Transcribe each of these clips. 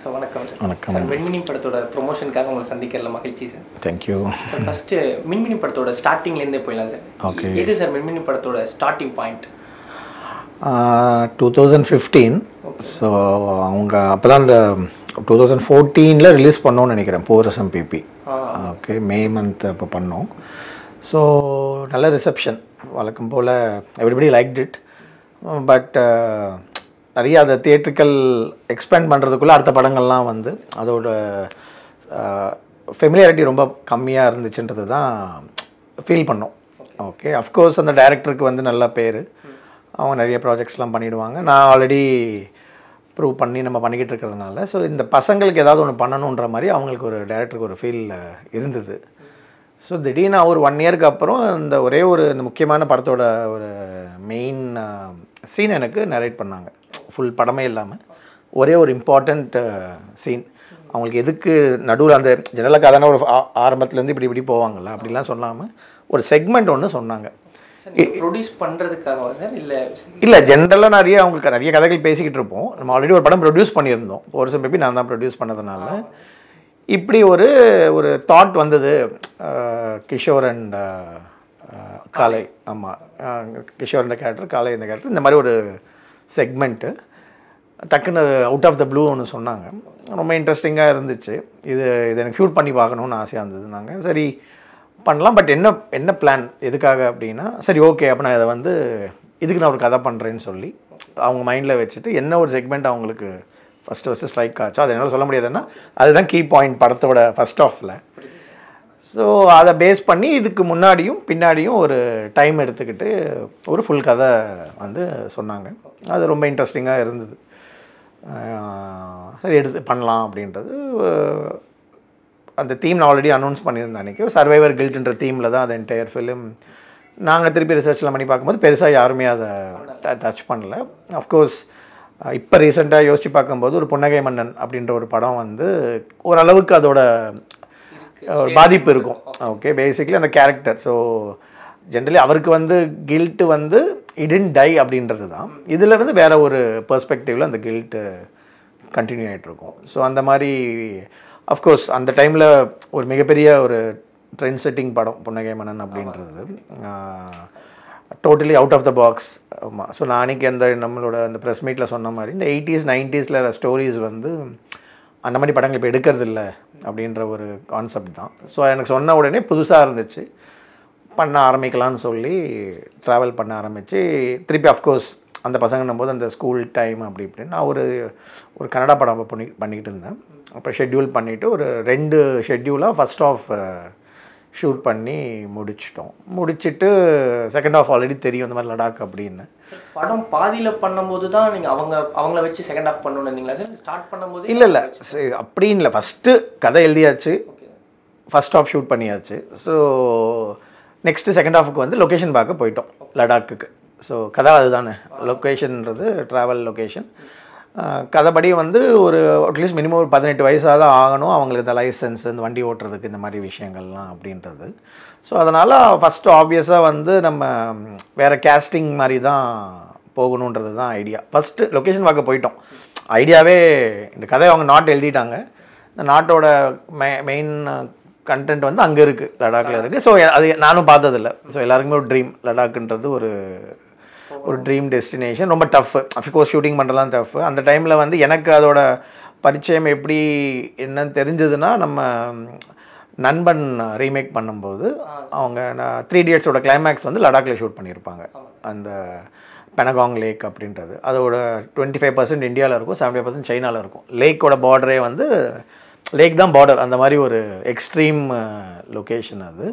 Sir வணக்கம் sir வணக்கம். Sir Minmini படத்தோட ப்ரொமோஷனுக்காக உங்களை சந்திக்கிறதுல மகிழ்ச்சி சார் தேங்க்யூ சார் ஃபஸ்ட்டு மின்மினி படத்தோட ஸ்டார்டிங்லேருந்தே போயிடலாம் சார் Okay. எது சார் மின்மினி படத்தோட starting point two thousand fifteen so அவங்க அப்போ தான் இந்த டூ தௌசண்ட் ஃபோர்டீனில் ரிலீஸ் பண்ணோன்னு நினைக்கிறேன் போரசம் பிபி ஓகே மே மந்த் அப்போ பண்ணோம் ஸோ நல்ல ரிசப்ஷன் வழக்கம் போல் எவ்ரிபடி லைக் இட் பட் நிறைய அதை தியேட்ரிக்கல் எக்ஸ்பேண்ட் பண்ணுறதுக்குள்ளே அடுத்த படங்கள்லாம் வந்து அதோட ஃபெமிலியாரிட்டி ரொம்ப கம்மியாக இருந்துச்சுன்றது தான் ஃபீல் பண்ணோம் ஓகே அஃப்கோர்ஸ் அந்த டைரக்டருக்கு வந்து நல்ல பேர் அவங்க நிறைய ப்ராஜெக்ட்ஸ்லாம் பண்ணிடுவாங்க நான் ஆல்ரெடி ப்ரூவ் பண்ணி நம்ம பண்ணிக்கிட்டு இருக்கிறதுனால ஸோ இந்த பசங்களுக்கு ஏதாவது ஒன்று பண்ணணுன்ற மாதிரி அவங்களுக்கு ஒரு டைரக்டருக்கு ஒரு ஃபீல் இருந்தது ஸோ திடீர்னு ஒரு ஒன் இயருக்கு அப்புறம் இந்த ஒரே ஒரு இந்த முக்கியமான படத்தோட ஒரு மெயின் சீன் எனக்கு நரேட் பண்ணாங்க ஃபுல் படமே இல்லாமல் ஒரே ஒரு இம்பார்ட்டண்ட் சீன் அவங்களுக்கு எதுக்கு நடுவில் அந்த ஜெனரலாக கதான ஒரு ஆ- ஆரம்பத்துலேருந்து இப்படி இப்படி போவாங்கல்ல அப்படிலாம் சொல்லாமல் ஒரு செக்மெண்ட் ஒன்று சொன்னாங்க சார் நீங்கள் ப்ரொடியூஸ் பண்ணுறதுக்காகவா சார் இல்லை இல்லை ஜென்ரலாக நிறைய அவங்களுக்கு நிறைய கதைகள் பேசிக்கிட்டு இருப்போம் நம்ம ஆல்ரெடி ஒரு படம் ப்ரொடியூஸ் பண்ணியிருந்தோம் ஒரு சில பேபி நான் தான் ப்ரொடியூஸ் பண்ணதுனால இப்படி ஒரு ஒரு தாட் வந்தது அஹ், கிஷோர் அண்ட் காலை ஆமாம் கிஷோர் இந்த கேரக்டர் காலை இந்த கேரக்டர் இந்த மாதிரி ஒரு செக்மெண்ட்டு டக்குன்னு அவுட் ஆஃப் த ப்ளூ ஒன்று சொன்னாங்க ரொம்ப இன்ட்ரெஸ்டிங்காக இருந்துச்சு இது இது எனக்கு ஷூட் பண்ணி பார்க்கணுன்னு ஆசையாக இருந்தது நாங்கள் சரி பண்ணலாம் பட் என்ன என்ன பிளான் எதுக்காக அப்படின்னா சரி ஓகே அப்போ நான் இதை வந்து இதுக்கு நான் ஒரு கதை பண்ணுறேன்னு சொல்லி அவங்க மைண்டில் வச்சுட்டு என்ன ஒரு செக்மெண்ட் அவங்களுக்கு ஃபஸ்ட்டு ஃபஸ்ட்டு ஸ்ட்ரைக் ஆச்சோ அதை என்னால் சொல்ல முடியாதுன்னா அதுதான் கீ பாயிண்ட் படத்தோட ஃபஸ்ட் ஆஃபில் ஸோ அதை பேஸ் பண்ணி இதுக்கு முன்னாடியும் பின்னாடியும் ஒரு டைம் எடுத்துக்கிட்டு ஒரு ஃபுல் கதை வந்து சொன்னாங்க அது ரொம்ப இன்ட்ரெஸ்டிங்காக இருந்தது ஆஹ் சரி எடுத்து பண்ணலாம் அப்படின்றது அஹ் அந்த தீம் நான் ஆல்ரெடி அனௌன்ஸ் பண்ணியிருந்தேன் அன்றைக்கி சர்வைவர் கில்ட்ன்ற தீமில் தான் அது என்டையர் ஃபிலிம் நாங்கள் திருப்பி ரிசர்ச்லாம் பண்ணி பார்க்கும்போது பெருசாக யாருமே அதை டச் பண்ணல அஃப்கோர்ஸ் இப்போ ரீசெண்டாக யோசித்து பார்க்கும்போது ஒரு புன்னகை மன்னன் அப்படின்ற ஒரு படம் வந்து ஓரளவுக்கு அதோட ஒரு பாதிப்பு இருக்கும் ஓகே பேசிக்லி அந்த கேரக்டர் ஸோ ஜென்ரலி அவருக்கு வந்து கில்ட்டு வந்து இடன் டை அப்படின்றது தான் இதில் வந்து வேற ஒரு பெர்ஸ்பெக்டிவில் அந்த கில்ட்டு கண்டினியூ ஆகிட்டு இருக்கும் ஸோ அந்த மாதிரி அஃப்கோர்ஸ் அந்த டைமில் ஒரு மிகப்பெரிய ஒரு ட்ரெண்ட் செட்டிங் படம் புன்னகை மன்னன் அப்படின்றது totally out of the box ஆமாம் ஸோ நான் அன்றைக்கி அந்த நம்மளோட அந்த ப்ரெஸ் மீட்டில் சொன்ன மாதிரி இந்த எயிட்டிஸ் நைன்ட்டீஸில் ஸ்டோரிஸ் வந்து அந்த மாதிரி படங்கள் இப்போ எடுக்கிறது இல்லை அப்படின்ற ஒரு கான்செப்ட் தான் ஸோ எனக்கு சொன்ன உடனே புதுசாக இருந்துச்சு பண்ண ஆரம்பிக்கலாம்னு சொல்லி ட்ராவல் பண்ண ஆரம்பித்து திருப்பி அஃப்கோர்ஸ் அந்த பசங்கன்னும் போது அந்த ஸ்கூல் டைம் அப்படி இப்படின்னு நான் ஒரு ஒரு கன்னடா படம் அப்போ பண்ணி பண்ணிக்கிட்டு இருந்தேன் அப்போ ஷெட்யூல் பண்ணிவிட்டு ஒரு ரெண்டு ஷெட்யூலாக ஃபஸ்ட் ஆஃப் ஷூட் பண்ணி முடிச்சிட்டோம் முடிச்சிட்டு செகண்ட் ஆஃப் ஆல்ரெடி தெரியும் இந்த மாதிரி லடாக் அப்படின்னு சார் படம் பாதியில் பண்ணும்போது தான் நீங்கள் அவங்க அவங்கள வச்சு செகண்ட் ஹாஃப் பண்ணணும்னு இருந்தீங்களா சார் ஸ்டார்ட் பண்ணும்போது இல்லை இல்லை அப்படின்னு இல்லை ஃபஸ்ட்டு கதை எழுதியாச்சு ஓகே ஃபர்ஸ்ட் ஆஃப் ஷூட் பண்ணியாச்சு ஸோ நெக்ஸ்ட்டு செகண்ட் ஹாஃபுக்கு வந்து லொக்கேஷன் பார்க்க போயிட்டோம் லடாக்குக்கு ஸோ கதை அதுதானே லொக்கேஷன்ன்றது ட்ராவல் லொக்கேஷன் கதைப்படி வந்து ஒரு அட்லீஸ்ட் மினிமம் ஒரு பதினெட்டு வயசாக தான் ஆகணும் அவங்களுக்கு இந்த லைசன்ஸ் இந்த வண்டி ஓட்டுறதுக்கு இந்த மாதிரி விஷயங்கள்லாம் அப்படின்றது ஸோ அதனால் ஃபஸ்ட்டு ஆப்வியஸாக வந்து நம்ம ம், வேறு கேஸ்டிங் மாதிரி தான் போகணுன்றது தான் ஐடியா ஃபஸ்ட்டு லொக்கேஷன் பார்க்க போயிட்டோம் ஐடியாவே இந்த கதையை அவங்க நாட் எழுதிட்டாங்க இந்த நாட்டோட மெ மெயின் கண்டென்ட் வந்து அங்கே இருக்குது லடாக்கில் இருக்குது ஸோ அது நானும் பார்த்ததில்ல ஸோ எல்லாருக்குமே ஒரு ட்ரீம் லடாக்குன்றது ஒரு ஒரு ட்ரீம் டெஸ்டினேஷன் ரொம்ப டஃப் அஃப்கோர்ஸ் ஷூட்டிங் பண்ணுறதுலாம் டஃப் அந்த டைமில் வந்து எனக்கு அதோட பரிச்சயம் எப்படி என்னன்னு தெரிஞ்சதுன்னா நம்ம நண்பன் ரீமேக் பண்ணும்போது அவங்க த்ரீ இடியட்ஸோட கிளைமேக்ஸ் வந்து லடாக்கில் ஷூட் பண்ணியிருப்பாங்க அந்த பெனகாங் லேக் அப்படின்றது அதோட டுவெண்ட்டி ஃபைவ் பர்சன்ட் இந்தியாவில் இருக்கும் செவன்டி ஃபைவ் பர்சன்ட் சைனாவில் இருக்கும் லேக்கோட பார்டரே வந்து லேக் தான் பார்டர் அந்த மாதிரி ஒரு எக்ஸ்ட்ரீம் லொக்கேஷன் அது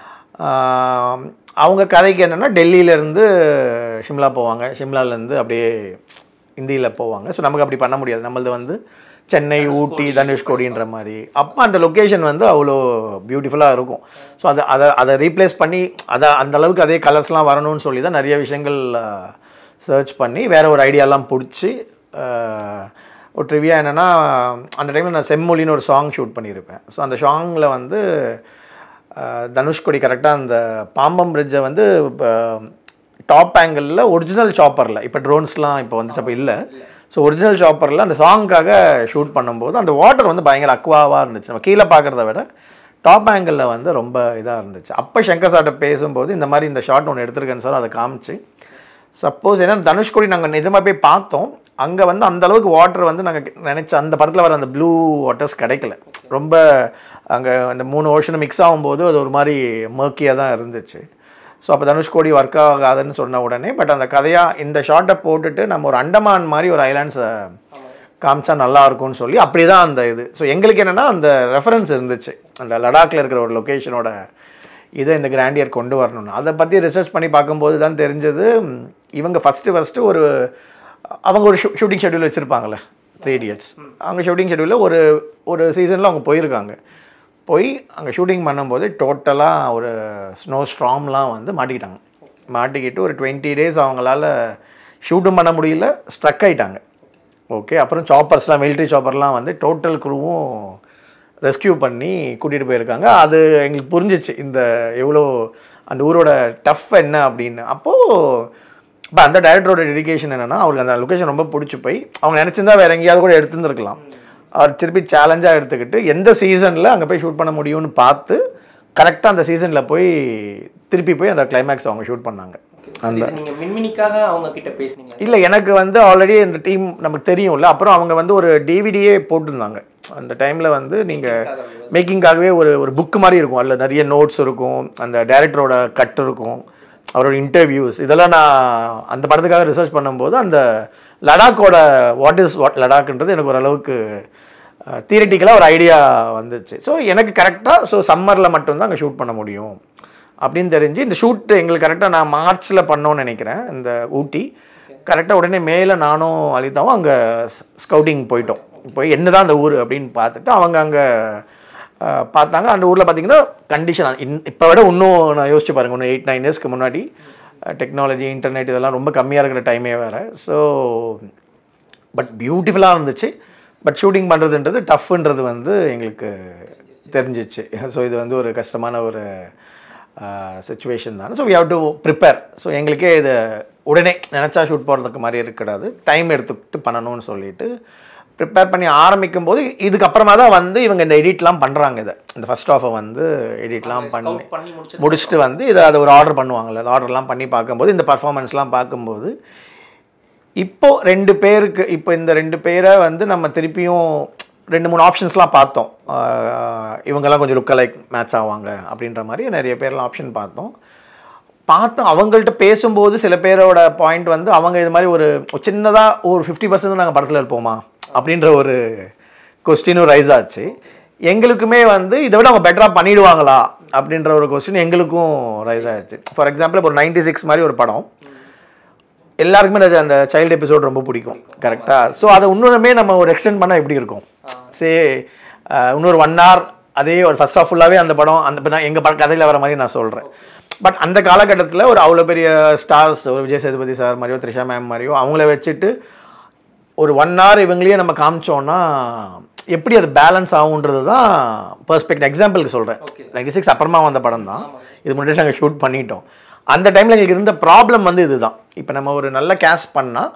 ஆஹ் அவங்க கதைக்கு என்னென்னா டெல்லியிலேருந்து ஷிம்லா போவாங்க ஷிம்லாலேருந்து அப்படியே இந்தியில் போவாங்க ஸோ நமக்கு அப்படி பண்ண முடியாது நம்மளது வந்து சென்னை ஊட்டி தனுஷ்கோடின்ற மாதிரி அப்போ அந்த லொக்கேஷன் வந்து அவ்வளோ பியூட்டிஃபுல்லாக இருக்கும் ஸோ அதை அதை அதை ரீப்ளேஸ் பண்ணி அதை அந்த அளவுக்கு அதே கலர்ஸ்லாம் வரணும்னு சொல்லி தான் நிறைய விஷயங்கள் சர்ச் பண்ணி வேற ஒரு ஐடியாலாம் பிடிச்சி ஒரு ட்ரிவியா என்னென்னா அந்த டைமில் நான் செம்மொழின்னு ஒரு சாங் ஷூட் பண்ணியிருப்பேன் ஸோ அந்த சாங்கில் வந்து அஹ், தனுஷ்கோடி கரெக்டாக அந்த பாம்பம் பிரிட்ஜை வந்து டாப் ஆங்கிளில் ஒரிஜினல் சாப்பரில் இப்போ ட்ரோன்ஸ்லாம் இப்போ வந்துச்சு அப்போ இல்லை ஸோ ஒரிஜினல் ஷாப்பரில் அந்த சாங்க்காக ஷூட் பண்ணும்போது அந்த வாட்டர் வந்து பயங்கர அக்வாவாக இருந்துச்சு நம்ம கீழே பார்க்குறத விட டாப் ஆங்கிளில் வந்து ரொம்ப இதாக இருந்துச்சு அப்போ சங்கர் சார்ட்ட பேசும்போது இந்த மாதிரி இந்த ஷாட் ஒன்று எடுத்திருக்கேன் சார் அதை காமிச்சு சப்போஸ் ஏன்னா தனுஷ்கோடி நாங்கள் நிஜமாக போய் பார்த்தோம் அங்கே வந்து அந்த அளவுக்கு வாட்டர் வந்து நாங்கள் நினச்ச அந்த படத்தில் வர அந்த ப்ளூ வாட்டர்ஸ் கிடைக்கல ரொம்ப அங்கே அந்த மூணு ஓஷனும் மிக்ஸ் ஆகும்போது அது ஒரு மாதிரி மர்க்கியாக தான் இருந்துச்சு ஸோ அப்போ தனுஷ்கோடி ஒர்க் ஆகாதுன்னு சொன்ன உடனே பட் அந்த கதையாக இந்த ஷார்ட்டை போட்டுட்டு நம்ம ஒரு அண்டமான் மாதிரி ஒரு ஐலாண்ட்ஸை காமிச்சா நல்லா இருக்கும்னு சொல்லி அப்படி தான் அந்த இது ஸோ எங்களுக்கு என்னென்னா அந்த ரெஃபரன்ஸ் இருந்துச்சு அந்த லடாக்ல இருக்கிற ஒரு லொக்கேஷனோட இதை இந்த கிராண்டியர் கொண்டு வரணும்னு அதை பற்றி ரிசர்ச் பண்ணி பார்க்கும்போது தான் தெரிஞ்சது ம், இவங்க ஃபஸ்ட்டு ஃபஸ்ட்டு ஒரு அவங்க ஒரு ஷூட்டிங் ஷெட்யூல் வச்சுருப்பாங்களே த்ரீ இடியட்ஸ் அவங்க ஷூட்டிங் ஷெட்யூலில் ஒரு ஒரு சீசனில் அவங்க போயிருக்காங்க போய் அங்கே ஷூட்டிங் பண்ணும்போது டோட்டலாக ஒரு ஸ்னோ ஸ்ட்ராம்லாம் வந்து மாட்டிக்கிட்டாங்க மாட்டிக்கிட்டு ஒரு டுவெண்ட்டி டேஸ் அவங்களால ஷூட்டும் பண்ண முடியல ஸ்ட்ரக் ஆயிட்டாங்க ஓகே அப்புறம் சாப்பர்ஸ்லாம் மிலிட்ரி சாப்பர்லாம் வந்து டோட்டல் குரூவும் ரெஸ்கியூ பண்ணி கூட்டிகிட்டு போயிருக்காங்க அது எங்களுக்கு புரிஞ்சிச்சு இந்த எவ்வளோ அந்த ஊரோட டஃப் என்ன அப்படின்னு அப்போது இப்போ அந்த டைரக்டரோட டெடிகேஷன் என்னென்னா அவருக்கு அந்த லொக்கேஷன் ரொம்ப பிடிச்சி போய் அவங்க நினச்சிருந்தா வேற எங்கேயாவது கூட எடுத்துருந்துருக்கலாம் அவர் திருப்பி சேலஞ்சாக எடுத்துக்கிட்டு எந்த சீசனில் அங்கே போய் ஷூட் பண்ண முடியும்னு பார்த்து கரெக்டாக அந்த சீசனில் போய் திருப்பி போய் அந்த கிளைமேக்ஸ் அவங்க ஷூட் பண்ணாங்க சரி, இது நீங்க மின்மினிக்காக அவங்க கிட்ட பேசுனீங்க இல்லை எனக்கு வந்து ஆல்ரெடி இந்த டீம் நமக்கு தெரியும்ல அப்புறம் அவங்க வந்து ஒரு டிவிடியே போட்டிருந்தாங்க அந்த டைமில் வந்து நீங்கள் மேக்கிங்காகவே ஒரு ஒரு புக் மாதிரி இருக்கும் அதில் நிறைய நோட்ஸ் இருக்கும் அந்த டைரக்டரோட கட் இருக்கும் அவரோட இன்டர்வியூஸ் இதெல்லாம் நான் அந்த படத்துக்காக ரிசர்ச் பண்ணும்போது அந்த லடாக்கோட வாட் இஸ் வாட் லடாக்ன்றது எனக்கு ஓரளவுக்கு தியரிட்டிக்கலாக ஒரு ஐடியா வந்துச்சு ஸோ எனக்கு கரெக்டாக ஸோ சம்மரில் மட்டும்தான் அங்கே ஷூட் பண்ண முடியும் அப்படின்னு தெரிஞ்சு இந்த ஷூட் எங்களுக்கு கரெக்டாக நான் மார்ச்சில் பண்ணோன்னு நினைக்கிறேன் இந்த ஊட்டி கரெக்டாக உடனே மேலே நானும் அலிதாவும் அங்கே ஸ்கவுட்டிங் போயிட்டோம் போய் என்ன தான் அந்த ஊர் அப்படின்னு பார்த்துட்டு அவங்க அங்கே பார்த்தாங்க அந்த ஊரில் பார்த்தீங்கன்னா கண்டிஷன் இன் இப்போ விட இன்னும் நான் யோசிச்சு பாருங்க இன்னும் எயிட் நைன் இயர்ஸ்க்கு முன்னாடி டெக்னாலஜி இன்டர்நெட் இதெல்லாம் ரொம்ப கம்மியாக இருக்கிற டைமே வேறு ஸோ பட் பியூட்டிஃபுல்லாக இருந்துச்சு பட் ஷூட்டிங் பண்ணுறதுன்றது டஃப்ன்றது வந்து எங்களுக்கு தெரிஞ்சிச்சு ஸோ இது வந்து ஒரு கஷ்டமான ஒரு சுச்சுவேஷன் தானே so we have to prepare so எங்களுக்கே இது உடனே நினச்சா ஷூட் போகிறதுக்கு மாதிரி இருக்கக்கூடாது டைம் எடுத்துக்கிட்டு பண்ணணும்னு சொல்லிட்டு ப்ரிப்பேர் பண்ணி ஆரம்பிக்கும் போது இதுக்கப்புறமா தான் வந்து இவங்க இந்த எடிட்லாம் பண்ணுறாங்க இதை இந்த ஃபர்ஸ்ட் ஆஃபை வந்து எடிட்லாம் பண்ணி Scout பண்ணி முடிச்சு முடிச்சுட்டு வந்து இதை அதை ஒரு ஆர்டர் பண்ணுவாங்கல்ல அந்த ஆர்டர்லாம் பண்ணி பார்க்கும்போது இந்த பர்ஃபார்மன்ஸ்லாம் பார்க்கும்போது இப்போ ரெண்டு பேருக்கு இப்போ இந்த ரெண்டு பேரை வந்து நம்ம திருப்பியும் ரெண்டு மூணு ஆப்ஷன்ஸ்லாம் பார்த்தோம் ஆஹ் இவங்கெல்லாம் கொஞ்சம் லுக்க லைக் மேட்ச் ஆவாங்க அப்படின்ற மாதிரி நிறைய பேர்லாம் ஆப்ஷன் பார்த்தோம் பார்த்தோம் அவங்கள்ட்ட பேசும்போது சில பேரோட பாயிண்ட் வந்து அவங்க இது மாதிரி ஒரு சின்னதாக ஒரு ஃபிஃப்டி பர்சன்ட் நாங்கள் படத்தில் இருப்போமா அப்படின்ற ஒரு கொஸ்டினும் ரைஸ் ஆச்சு எங்களுக்குமே வந்து இதை விட அவங்க பெட்டராக பண்ணிடுவாங்களா அப்படின்ற ஒரு கொஸ்டின் எங்களுக்கும் ரைஸ் ஆச்சு ஃபார் எக்ஸாம்பிள் இப்போ ஒரு நைன்டி சிக்ஸ் மாதிரி ஒரு படம் எல்லாருக்குமே அந்த- அந்த சைல்டு எபிசோட் ரொம்ப பிடிக்கும் கரெக்டாக ஸோ அதை இன்னொருமே நம்ம ஒரு எக்ஸ்டெண்ட் பண்ணால் எப்படி இருக்கும் சே இன்னொரு ஒன் hour அதே ஒரு ஃபர்ஸ்ட் ஆஃப் ஃபுல்லாகவே அந்த படம் அந்த இப்போ நான் எங்கள் படம் கதையில் வர மாதிரி நான் சொல்கிறேன் பட் அந்த காலகட்டத்தில் ஒரு அவ்வளோ பெரிய ஸ்டார்ஸ் ஒரு விஜய் சேதுபதி சார் மாதிரியோ த்ரிஷா மேம் மாதிரியோ அவங்கள வச்சுட்டு ஒரு ஒன் hour இவங்களையே நம்ம காமிச்சோன்னா எப்படி அது பேலன்ஸ் ஆகுன்றது தான் பெர்ஸ்பெக்ட் எக்ஸாம்பிளுக்கு சொல்கிறேன் Okay. நைன்டி சிக்ஸ் அப்புறமா வந்த படம் தான் இது முன்னாடி நாங்கள் ஷூட் பண்ணிட்டோம் அந்த டைமில் எங்களுக்கு இருந்த ப்ராப்ளம் வந்து இதுதான் இப்போ நம்ம ஒரு நல்ல கேஷ் பண்ணால்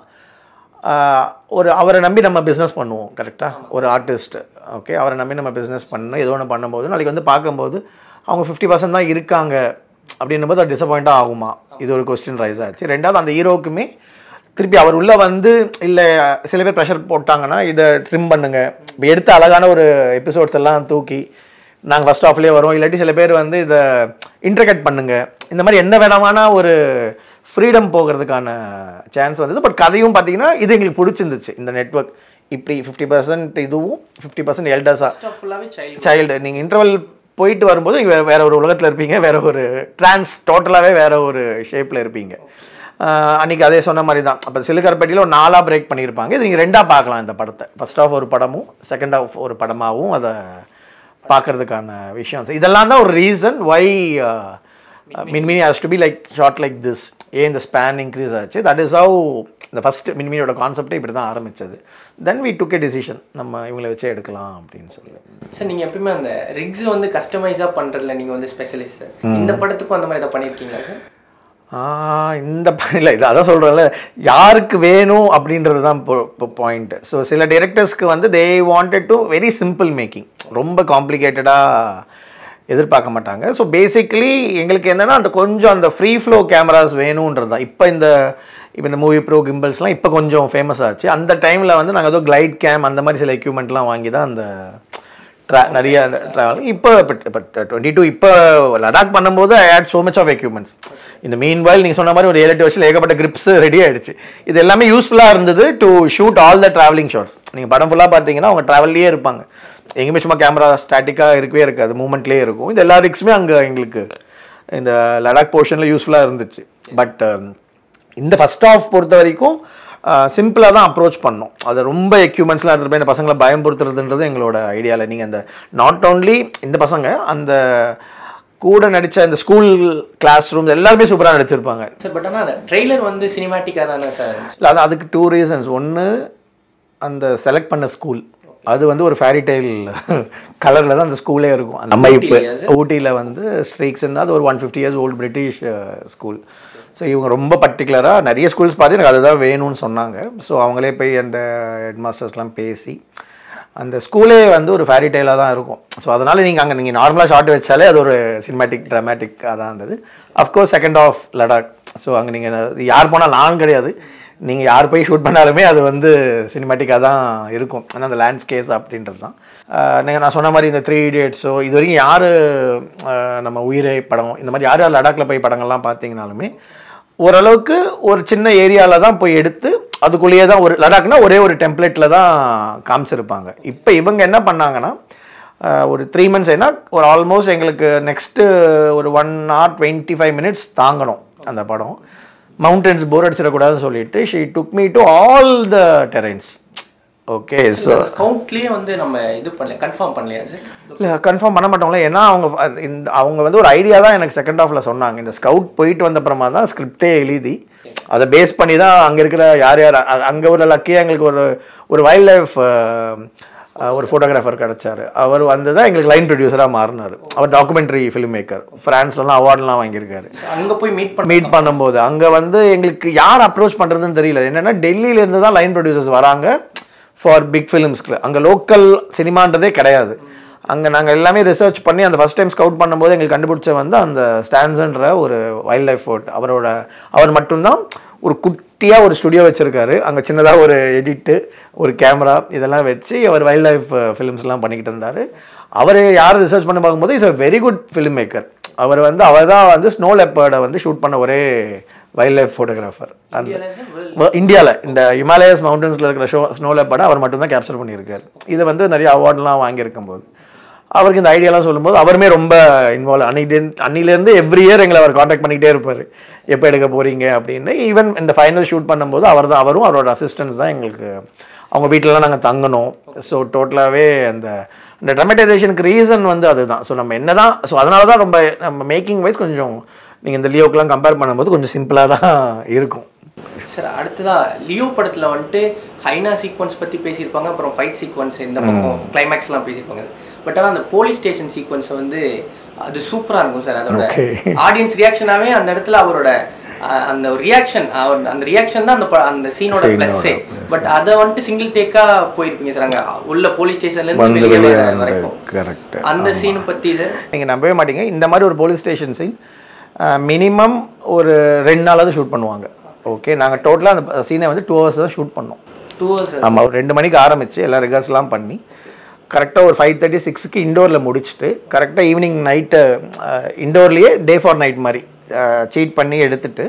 ஒரு அவரை நம்பி நம்ம பிஸ்னஸ் பண்ணுவோம் கரெக்டாக ஒரு ஆர்டிஸ்ட் ஓகே அவரை நம்பி நம்ம பிஸ்னஸ் பண்ணோம் ஏதோ ஒன்று பண்ணும்போது நாளைக்கு வந்து பார்க்கும்போது அவங்க ஃபிஃப்டி பர்சன்ட் தான் இருக்காங்க அப்படின்னும் போது அது டிசப்பாயிண்ட்டாக ஆகுமா இது ஒரு கொஸ்டின் ரைஸ் ஆச்சு ரெண்டாவது அந்த ஹீரோக்குமே திருப்பி அவர் உள்ள வந்து இல்லை சில பேர் ப்ரெஷர் போட்டாங்கன்னா இதை ட்ரிம் பண்ணுங்க இப்போ எடுத்த அழகான ஒரு எபிசோட்ஸ் எல்லாம் தூக்கி நாங்கள் ஃபர்ஸ்ட் ஆஃப்லேயே வரோம் இல்லாட்டி சில பேர் வந்து இதை இன்டர்கட் பண்ணுங்க இந்த மாதிரி என்ன வேணாமான ஒரு ஃப்ரீடம் போகிறதுக்கான சான்ஸ் வந்தது பட் கதையும் பார்த்தீங்கன்னா இது எங்களுக்கு பிடிச்சிருந்துச்சு இந்த நெட்வொர்க் இப்படி ஃபிஃப்டி பர்சன்ட் இதுவும் ஃபிஃப்டி பர்சன்ட் எல்டர்ஸாக ஃபுல்லாவே சைல்டு சைல்டு நீங்கள் இன்டர்வல் போயிட்டு வரும்போது நீங்கள் வேற ஒரு உலகத்தில் இருப்பீங்க வேற ஒரு ட்ரான்ஸ் டோட்டலாகவே வேற ஒரு ஷேப்பில் இருப்பீங்க ஆஹ் அன்னைக்கு அதே சொன்ன மாதிரி தான் அப்போ சிலுக்கரப்பட்டியில் ஒரு நாலாக பிரேக் பண்ணியிருப்பாங்க இது நீங்கள் ரெண்டாக பார்க்கலாம் இந்த படத்தை ஃபர்ஸ்ட் ஆஃப் ஒரு படமும் செகண்ட் ஆஃப் ஒரு படமாகவும் அதை பார்க்கறதுக்கான விஷயம் இதெல்லாம் தான் ஒரு reason why Minmini has to be like short like this ஏன் இந்த ஸ்பேன் இன்க்ரீஸ் ஆச்சு தட் இஸ் ஹவு இந்த ஃபஸ்ட் மின்மினியோட கான்செப்டே இப்படி தான் ஆரம்பிச்சது then we took a decision நம்ம இவங்களை வச்சே எடுக்கலாம் அப்படின்னு சொல்லி சார் நீங்க எப்பயுமே அந்த ரிக்ஸ் வந்து கஸ்டமைஸா பண்றதுல நீங்க வந்து ஸ்பெஷலிஸ்ட் சார் இந்த படத்துக்கும் அந்த மாதிரி ஏதாவது பண்ணியிருக்கீங்களா சார் ஆஹ் இந்த ப- இல்ல இது அதான் சொல்கிறேன்ல யாருக்கு வேணும் அப்படின்றது தான் இப்போ பாயிண்ட் ஸோ சில டிரெக்டர்ஸ்க்கு வந்து they wanted to very simple making ரொம்ப காம்ப்ளிகேட்டடாக எதிர்பார்க்க மாட்டாங்க ஸோ பேசிக்கலி எங்களுக்கு என்னென்னா அந்த கொஞ்சம் அந்த ஃப்ரீ ஃப்ளோ கேமராஸ் வேணுன்றது தான் இப்போ இந்த இப்போ இந்த மூவி ப்ரோ கிம்பிள்ஸ்லாம் இப்போ கொஞ்சம் ஃபேமஸ் ஆச்சு அந்த டைமில் வந்து நாங்கள் ஏதோ கிளைட் கேம் அந்த மாதிரி சில எக்யூப்மெண்ட்லாம் வாங்கி தான் அந்த ட்ரா நிறைய ட்ராவல் இப்போ இப்போ டுவெண்ட்டி டூ இப்போ லடாக் பண்ணும்போது I hate so much of equipments இந்த மீன் வாயில் நீங்கள் சொன்ன மாதிரி ஒரு ஏழு எட்டு வருஷத்தில் ஏகப்பட்ட கிரிப்ஸ் ரெடி ஆயிடுச்சு இது எல்லாமே யூஸ்ஃபுல்லாக இருந்தது to shoot all the travelling shots நீங்கள் படம் ஃபுல்லாக பார்த்தீங்கன்னா அவங்க ட்ராவல்லையே இருப்பாங்க எங்கேயுமே சும்மா கேமரா ஸ்டாட்டிக்காக இருக்கவே இருக்காது மூமெண்ட்லேயே இருக்கும் இது எல்லா ரிக்ஸுமே அங்கே எங்களுக்கு இந்த லடாக் போர்ஷனில் யூஸ்ஃபுல்லாக இருந்துச்சு பட் இந்த ஃபர்ஸ்ட் ஆஃப் பொறுத்த வரைக்கும் சிம்பிளாக தான் அப்ரோச் பண்ணோம் அது ரொம்ப எக்யூப்மெண்ட்ஸ்லாம் எடுத்துகிட்டு போய் இந்த பசங்களை பயம்படுத்துறதுன்றது எங்களோட ஐடியாவில் நீங்கள் அந்த நாட் ஓன்லி இந்த பசங்க அந்த கூட நடித்த இந்த ஸ்கூல் கிளாஸ் ரூம்ஸ் எல்லாருமே சூப்பராக நடிச்சிருப்பாங்க சார் பட் ஆனால் அந்த ட்ரெய்லர் வந்து சினிமேட்டிக்காக தானே சார் இருந்துச்சு இல்லை அது அதுக்கு டூ ரீசன்ஸ் ஒன்று அந்த செலக்ட் பண்ண ஸ்கூல் அது வந்து ஒரு ஃபேரி டைல் கலரில் தான் அந்த ஸ்கூலே இருக்கும் அந்த அமைப்பு ஊட்டிலையா ஊட்டியில் வந்து ஸ்ட்ரீக்ஸ்ன்னு அது ஒரு one fifty years old British school so இவங்க ரொம்ப பர்டிகுலராக நிறைய ஸ்கூல்ஸ் பார்த்து எனக்கு அதுதான் வேணும்னு சொன்னாங்க ஸோ அவங்களே போய் அந்த ஹெட் மாஸ்டர்ஸ்லாம் பேசி அந்த ஸ்கூலே வந்து ஒரு ஃபேரி டைலாக தான் இருக்கும் ஸோ அதனால் நீங்கள் அங்கே நீங்கள் நார்மலாக ஷார்ட் வச்சாலே அது ஒரு சினிமேட்டிக் ட்ராமேட்டிக்காக தான் இருந்தது of course second half Ladakh so அங்கே நீங்கள் யார் போனால் நான் கிடையாது நீங்கள் யார் போய் ஷூட் பண்ணாலுமே அது வந்து சினிமேட்டிக்காக தான் இருக்கும் ஏன்னா அந்த லேண்ட்ஸ்கேப்ஸ் அப்படின்றது தான் நீங்கள் நான் சொன்ன மாதிரி இந்த த்ரீ இடியட்ஸோ இது வரைக்கும் யார் நம்ம உயிரை படம் இந்த மாதிரி யார் யார் லடாக்கில் போய் படங்கள்லாம் பார்த்தீங்கனாலுமே ஓரளவுக்கு ஒரு சின்ன ஏரியாவில் தான் போய் எடுத்து அதுக்குள்ளேயே தான் ஒரு லடாக்னா ஒரே ஒரு டெம்ப்ளேட்டில் தான் காமிச்சிருப்பாங்க இப்போ இவங்க என்ன பண்ணாங்கன்னா ஆஹ், ஒரு த்ரீ மந்த்ஸ் ஏன்னா ஒரு ஆல்மோஸ்ட் எங்களுக்கு நெக்ஸ்ட்டு ஒரு one hour twenty five minutes தாங்கணும் அந்த படம் மவுண்டன்ஸ் போர் அடிச்சிடக்கூடாதுன்னு சொல்லிட்டு she took me to all the terrains okay so ஸ்கவுட்லேயே வந்து நம்ம இது பண்ணல கன்ஃபார்ம் பண்ணலையா சார் இல்லை கன்ஃபார்ம் பண்ண மாட்டோம்ல ஏன்னா அவங்க அந்த- இந்த அவங்க வந்து ஒரு ஐடியா தான் எனக்கு செகண்ட் ஹாஃபில் சொன்னாங்க இந்த ஸ்கவுட் போயிட்டு வந்த அப்புறமா தான் ஸ்கிரிப்டே எழுதி அதை பேஸ் பண்ணி தான் அங்கே இருக்கிற யார் யார் அங்கே ஒரு லக்கியாக எங்களுக்கு ஒரு ஒரு வைல்ட் லைஃப் ஒரு ஃபோட்டோகிராஃபர் கிடச்சாரு அவர் வந்து தான் எங்களுக்கு லைன் ப்ரொடியூசராக மாறினார் அவர் டாக்குமெண்ட்ரி ஃபிலிம் மேக்கர் ஃப்ரான்ஸ்லலாம் அவார்ட்லாம் வாங்கியிருக்காரு அங்கே போய் மீட் பண்ண மீட் பண்ணும்போது அங்கே வந்து எங்களுக்கு யார் அப்ரோச் பண்ணுறதுன்னு தெரியல என்னென்னா டெல்லியிலேருந்து தான் லைன் ப்ரொடியூசர்ஸ் வராங்க ஃபார் பிக் ஃபிலிம்ஸ்க்கு அங்கே லோக்கல் சினிமான்றதே கிடையாது அங்கே நாங்கள் எல்லாமே ரிசர்ச் பண்ணி அந்த ஃபஸ்ட் டைம் ஸ்கவுட் பண்ணும்போது எங்களுக்கு கண்டுபிடிச்ச வந்து அந்த ஸ்டான்ஸ்ன்ற ஒரு வைல்ட் லைஃப் ஃபோர்ட் அவரோட அவர் மட்டும்தான் ஒரு குட்டியாக ஒரு ஸ்டுடியோ வச்சுருக்காரு அங்கே சின்னதாக ஒரு எடிட்டு ஒரு கேமரா இதெல்லாம் வச்சு அவர் வைல்ட் லைஃப் ஃபிலிம்ஸ்லாம் பண்ணிக்கிட்டு இருந்தார் அவர் யார் ரிசர்ச் பண்ணி பார்க்கும்போது is a very good film maker அவர் வந்து அவர் தான் வந்து ஸ்னோ லெப்பர்டை வந்து ஷூட் பண்ண ஒரே வைல்ட் லைஃப் ஃபோட்டோகிராஃபர் அந்த இந்தியாவில் சார் வேர்ல்டு இந்தியாவில் இந்த ஹிமாலயஸ் மவுண்டன்ஸில் இருக்கிற ஷோ ஸ்னோ லெப்பர்டை அவர் மட்டும்தான் கேப்சர் பண்ணியிருக்காரு இதை வந்து நிறைய அவார்ட்லாம் வாங்கியிருக்கும் போது அவருக்கு இந்த ஐடியாலாம் சொல்லும்போது அவருமே ரொம்ப இன்வால்வ் அன்னைக்கு அன்னிலேருந்து எவ்ரி இயர் எங்களை அவர் காண்டாக்ட் பண்ணிக்கிட்டே இருப்பார் எப்போ எடுக்க போகிறீங்க அப்படின்னு ஈவன் இந்த ஃபைனல் ஷூட் பண்ணும்போது அவர் தான் அவரும் அவரோட அசிஸ்டன்ஸ் தான் எங்களுக்கு அவங்க வீட்டிலலாம் நாங்கள் தங்கணும் ஸோ டோட்டலாகவே அந்த இந்த ட்ரமடைசேஷனுக்கு ரீசன் வந்து அதுதான் ஸோ நம்ம என்ன தான் ஸோ அதனால தான் ரொம்ப நம்ம மேக்கிங் வைஸ் கொஞ்சம் நீங்கள் இந்த லியோக்கெலாம் கம்பேர் பண்ணும்போது கொஞ்சம் சிம்பிளாக தான் இருக்கும் சார் அடுத்ததா லியோ படத்துல வந்துட்டு ஹைனா சீக்வன்ஸ் பத்தி பேசியிருப்பாங்க அப்புறம் ஃபைட் சீக்வன்ஸ் இந்த பக்கம் கிளைமேக்ஸ்லாம் பேசியிருப்பாங்க பட் ஆனால் அந்த போலீஸ் ஸ்டேஷன் சீக்வன்ஸை வந்து அது சூப்பரா இருக்கும் சார் அதோட Okay. ஆடியன்ஸ் ரியாக்ஷனாவே அந்த இடத்துல அவரோட அஹ், அந்த ஒரு ரியாக்ஷன் அவர் அந்த ரியாக்ஷன் தான் அந்த ப- அந்த சீனோட Scene-ஓட ப்ளஸ்ஸே பட் அதை வந்துட்டு சிங்கிள் டேக்கா போயிருப்பீங்க சார் அங்க உள்ள போலீஸ் ஸ்டேஷன்ல வந்து இருந்து வெளியே வெளியே வர வரைக்கும் கரெக்ட் அந்த சீன் பத்தி சார் நீங்கள் நம்பவே மாட்டீங்க இந்த மாதிரி ஒரு போலீஸ் ஸ்டேஷன் சீன் மினிமம் ஒரு ரெண்டு நாளாவது ஷூட் பண்ணுவாங்க ஓகே நாங்கள் டோட்டலாக அந்த சீனை வந்து டூ ஹவர்ஸ் தான் ஷூட் பண்ணோம் டூ ஹவர்ஸ் ஆமாம் ஒரு ரெண்டு மணிக்கு ஆரம்பித்து எல்லாம் ரிகர்ஸ்லாம் பண்ணி கரெக்டாக ஒரு ஃபைவ் தேர்ட்டி சிக்ஸுக்கு இண்டோரில் முடிச்சுட்டு கரெக்டாக ஈவினிங் நைட்டு இண்டோர்லேயே டே ஃபார் நைட் மாதிரி சீட் பண்ணி எடுத்துட்டு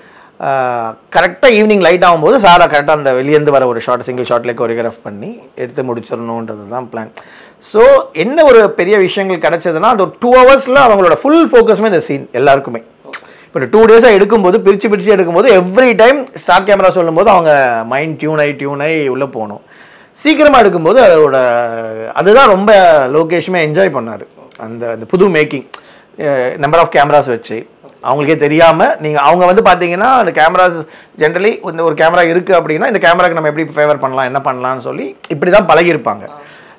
கரெக்டாக ஈவினிங் லைட் ஆகும்போது சாரா கரெக்டாக அந்த வெளியேந்து வர ஒரு ஷார்ட் சிங்கிள் ஷார்ட்லேயே கொரியோகிராஃப் பண்ணி எடுத்து முடிச்சிடணுன்றது தான் பிளான் ஸோ என்ன ஒரு பெரிய விஷயங்கள் கிடைச்சதுன்னா அந்த டூ ஹவர்ஸில் அவங்களோட ஃபுல் ஃபோக்கஸுமே இந்த சீன் எல்லாருக்குமே இப்போ டூ டேஸாக எடுக்கும்போது பிரித்து பிரித்து எடுக்கும்போது எவ்ரி டைம் ஸ்டாக் கேமரா சொல்லும்போது அவங்க மைண்ட் டியூன் ஆகி டியூன் ஆகி உள்ளே போகணும் சீக்கிரமாக எடுக்கும்போது அதோட அதுதான் ரொம்ப லோகேஷுமே என்ஜாய் பண்ணார் அந்த அந்த புது மேக்கிங் நம்பர் ஆஃப் கேமராஸ் வச்சு அவங்களுக்கே தெரியாமல் நீங்கள் அவங்க வந்து பார்த்தீங்கன்னா அந்த கேமராஸ் ஜென்ரலி இந்த ஒரு கேமரா இருக்குது அப்படின்னா இந்த கேமராக்கு நம்ம எப்படி ஃபேவர் பண்ணலாம் என்ன பண்ணலாம்னு சொல்லி இப்படி தான் பழகியிருப்பாங்க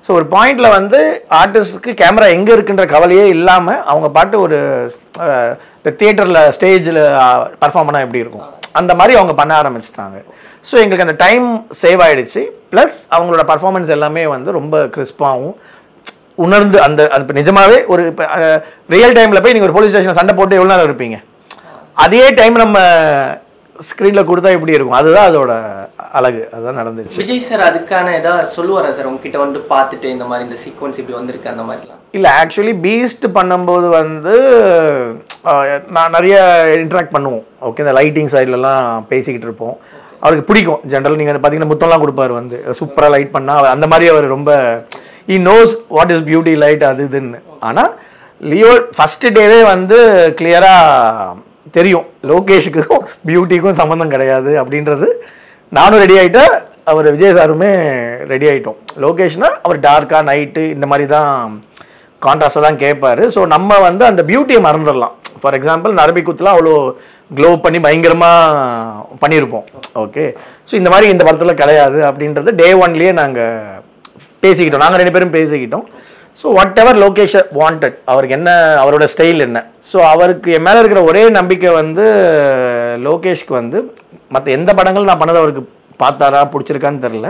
ஸோ ஒரு பாயிண்ட்ல வந்து ஆர்டிஸ்டுக்கு கேமரா எங்கே இருக்குன்ற கவலையே இல்லாமல் அவங்க பாட்டு ஒரு தியேட்டரில் ஸ்டேஜில் பர்ஃபார்ம் பண்ணால் எப்படி இருக்கும் அந்த மாதிரி அவங்க பண்ண ஆரம்பிச்சிட்டாங்க ஸோ எங்களுக்கு அந்த டைம் சேவ் ஆயிடுச்சு ப்ளஸ் அவங்களோட பர்ஃபார்மன்ஸ் எல்லாமே வந்து ரொம்ப கிறிஸ்பாகவும் உணர்ந்து அந்த அது இப்போ நிஜமாவே ஒரு இப்போ ரியல் டைமில் போய் நீங்கள் ஒரு போலீஸ் ஸ்டேஷன் சண்டை போட்டு எவ்வளோ நேரம் இருப்பீங்க அதே டைம் நம்ம ஸ்க்ரீனில் கொடுத்தா எப்படி இருக்கும் அதுதான் அதோட அழகு அதுதான் நடந்துச்சு விஜய் சார் அதுக்கான ஏதாவது சொல்லுவாரா சார் உங்ககிட்ட வந்து பார்த்துட்டு இந்த மாதிரி இந்த சீக்வன்ஸ் இப்படி வந்திருக்கு அந்த மாதிரிலாம் இல்லை ஆக்சுவலி பீஸ்ட் பண்ணும்போது வந்து அஹ், நான் நிறைய இன்ட்ராக்ட் பண்ணுவோம் ஓகே இந்த லைட்டிங் சைட்லலாம் பேசிக்கிட்டு இருப்போம் அவருக்கு பிடிக்கும் ஜென்ரல் நீங்கள் பார்த்தீங்கன்னா முத்தம்லாம் கொடுப்பாரு வந்து சூப்பராக லைட் பண்ணால் அந்த மாதிரி அவர் ரொம்ப he knows what is beauty light அது இதுன்னு ஆனால் லியோ ஃபஸ்ட்டு டேவே வந்து கிளியராக தெரியும் லோகேஷுக்கும் பியூட்டிக்கும் சம்மந்தம் கிடையாது அப்படின்றது நானும் ரெடி ஆகிட்டேன் அவர் விஜய் சாருமே ரெடி ஆகிட்டோம் லோகேஷ்னா அவர் டார்க்காக நைட்டு இந்த மாதிரி தான் கான்ட்ராஸ்டாக தான் கேட்பாரு ஸோ நம்ம வந்து அந்த பியூட்டியை மறந்துடலாம் ஃபார் எக்ஸாம்பிள் நரபி குத்துலாம் அவ்வளோ க்ளோ பண்ணி பயங்கரமாக பண்ணியிருப்போம் ஓகே ஸோ இந்த மாதிரி இந்த படத்தில் கிடையாது அப்படின்றது டே ஒன்லேயே நாங்கள் பேசிக்கிட்டோம் நாங்கள் ரெண்டு பேரும் பேசிக்கிட்டோம் so whatever Lokesh wanted அவருக்கு என்ன அவரோட ஸ்டைல் என்ன ஸோ அவருக்கு என் மேலே இருக்கிற ஒரே நம்பிக்கை வந்து லோகேஷ்க்கு வந்து மற்ற எந்த படங்கள் நான் பண்ணது அவருக்கு பார்த்தாரா பிடிச்சிருக்கான்னு தெரில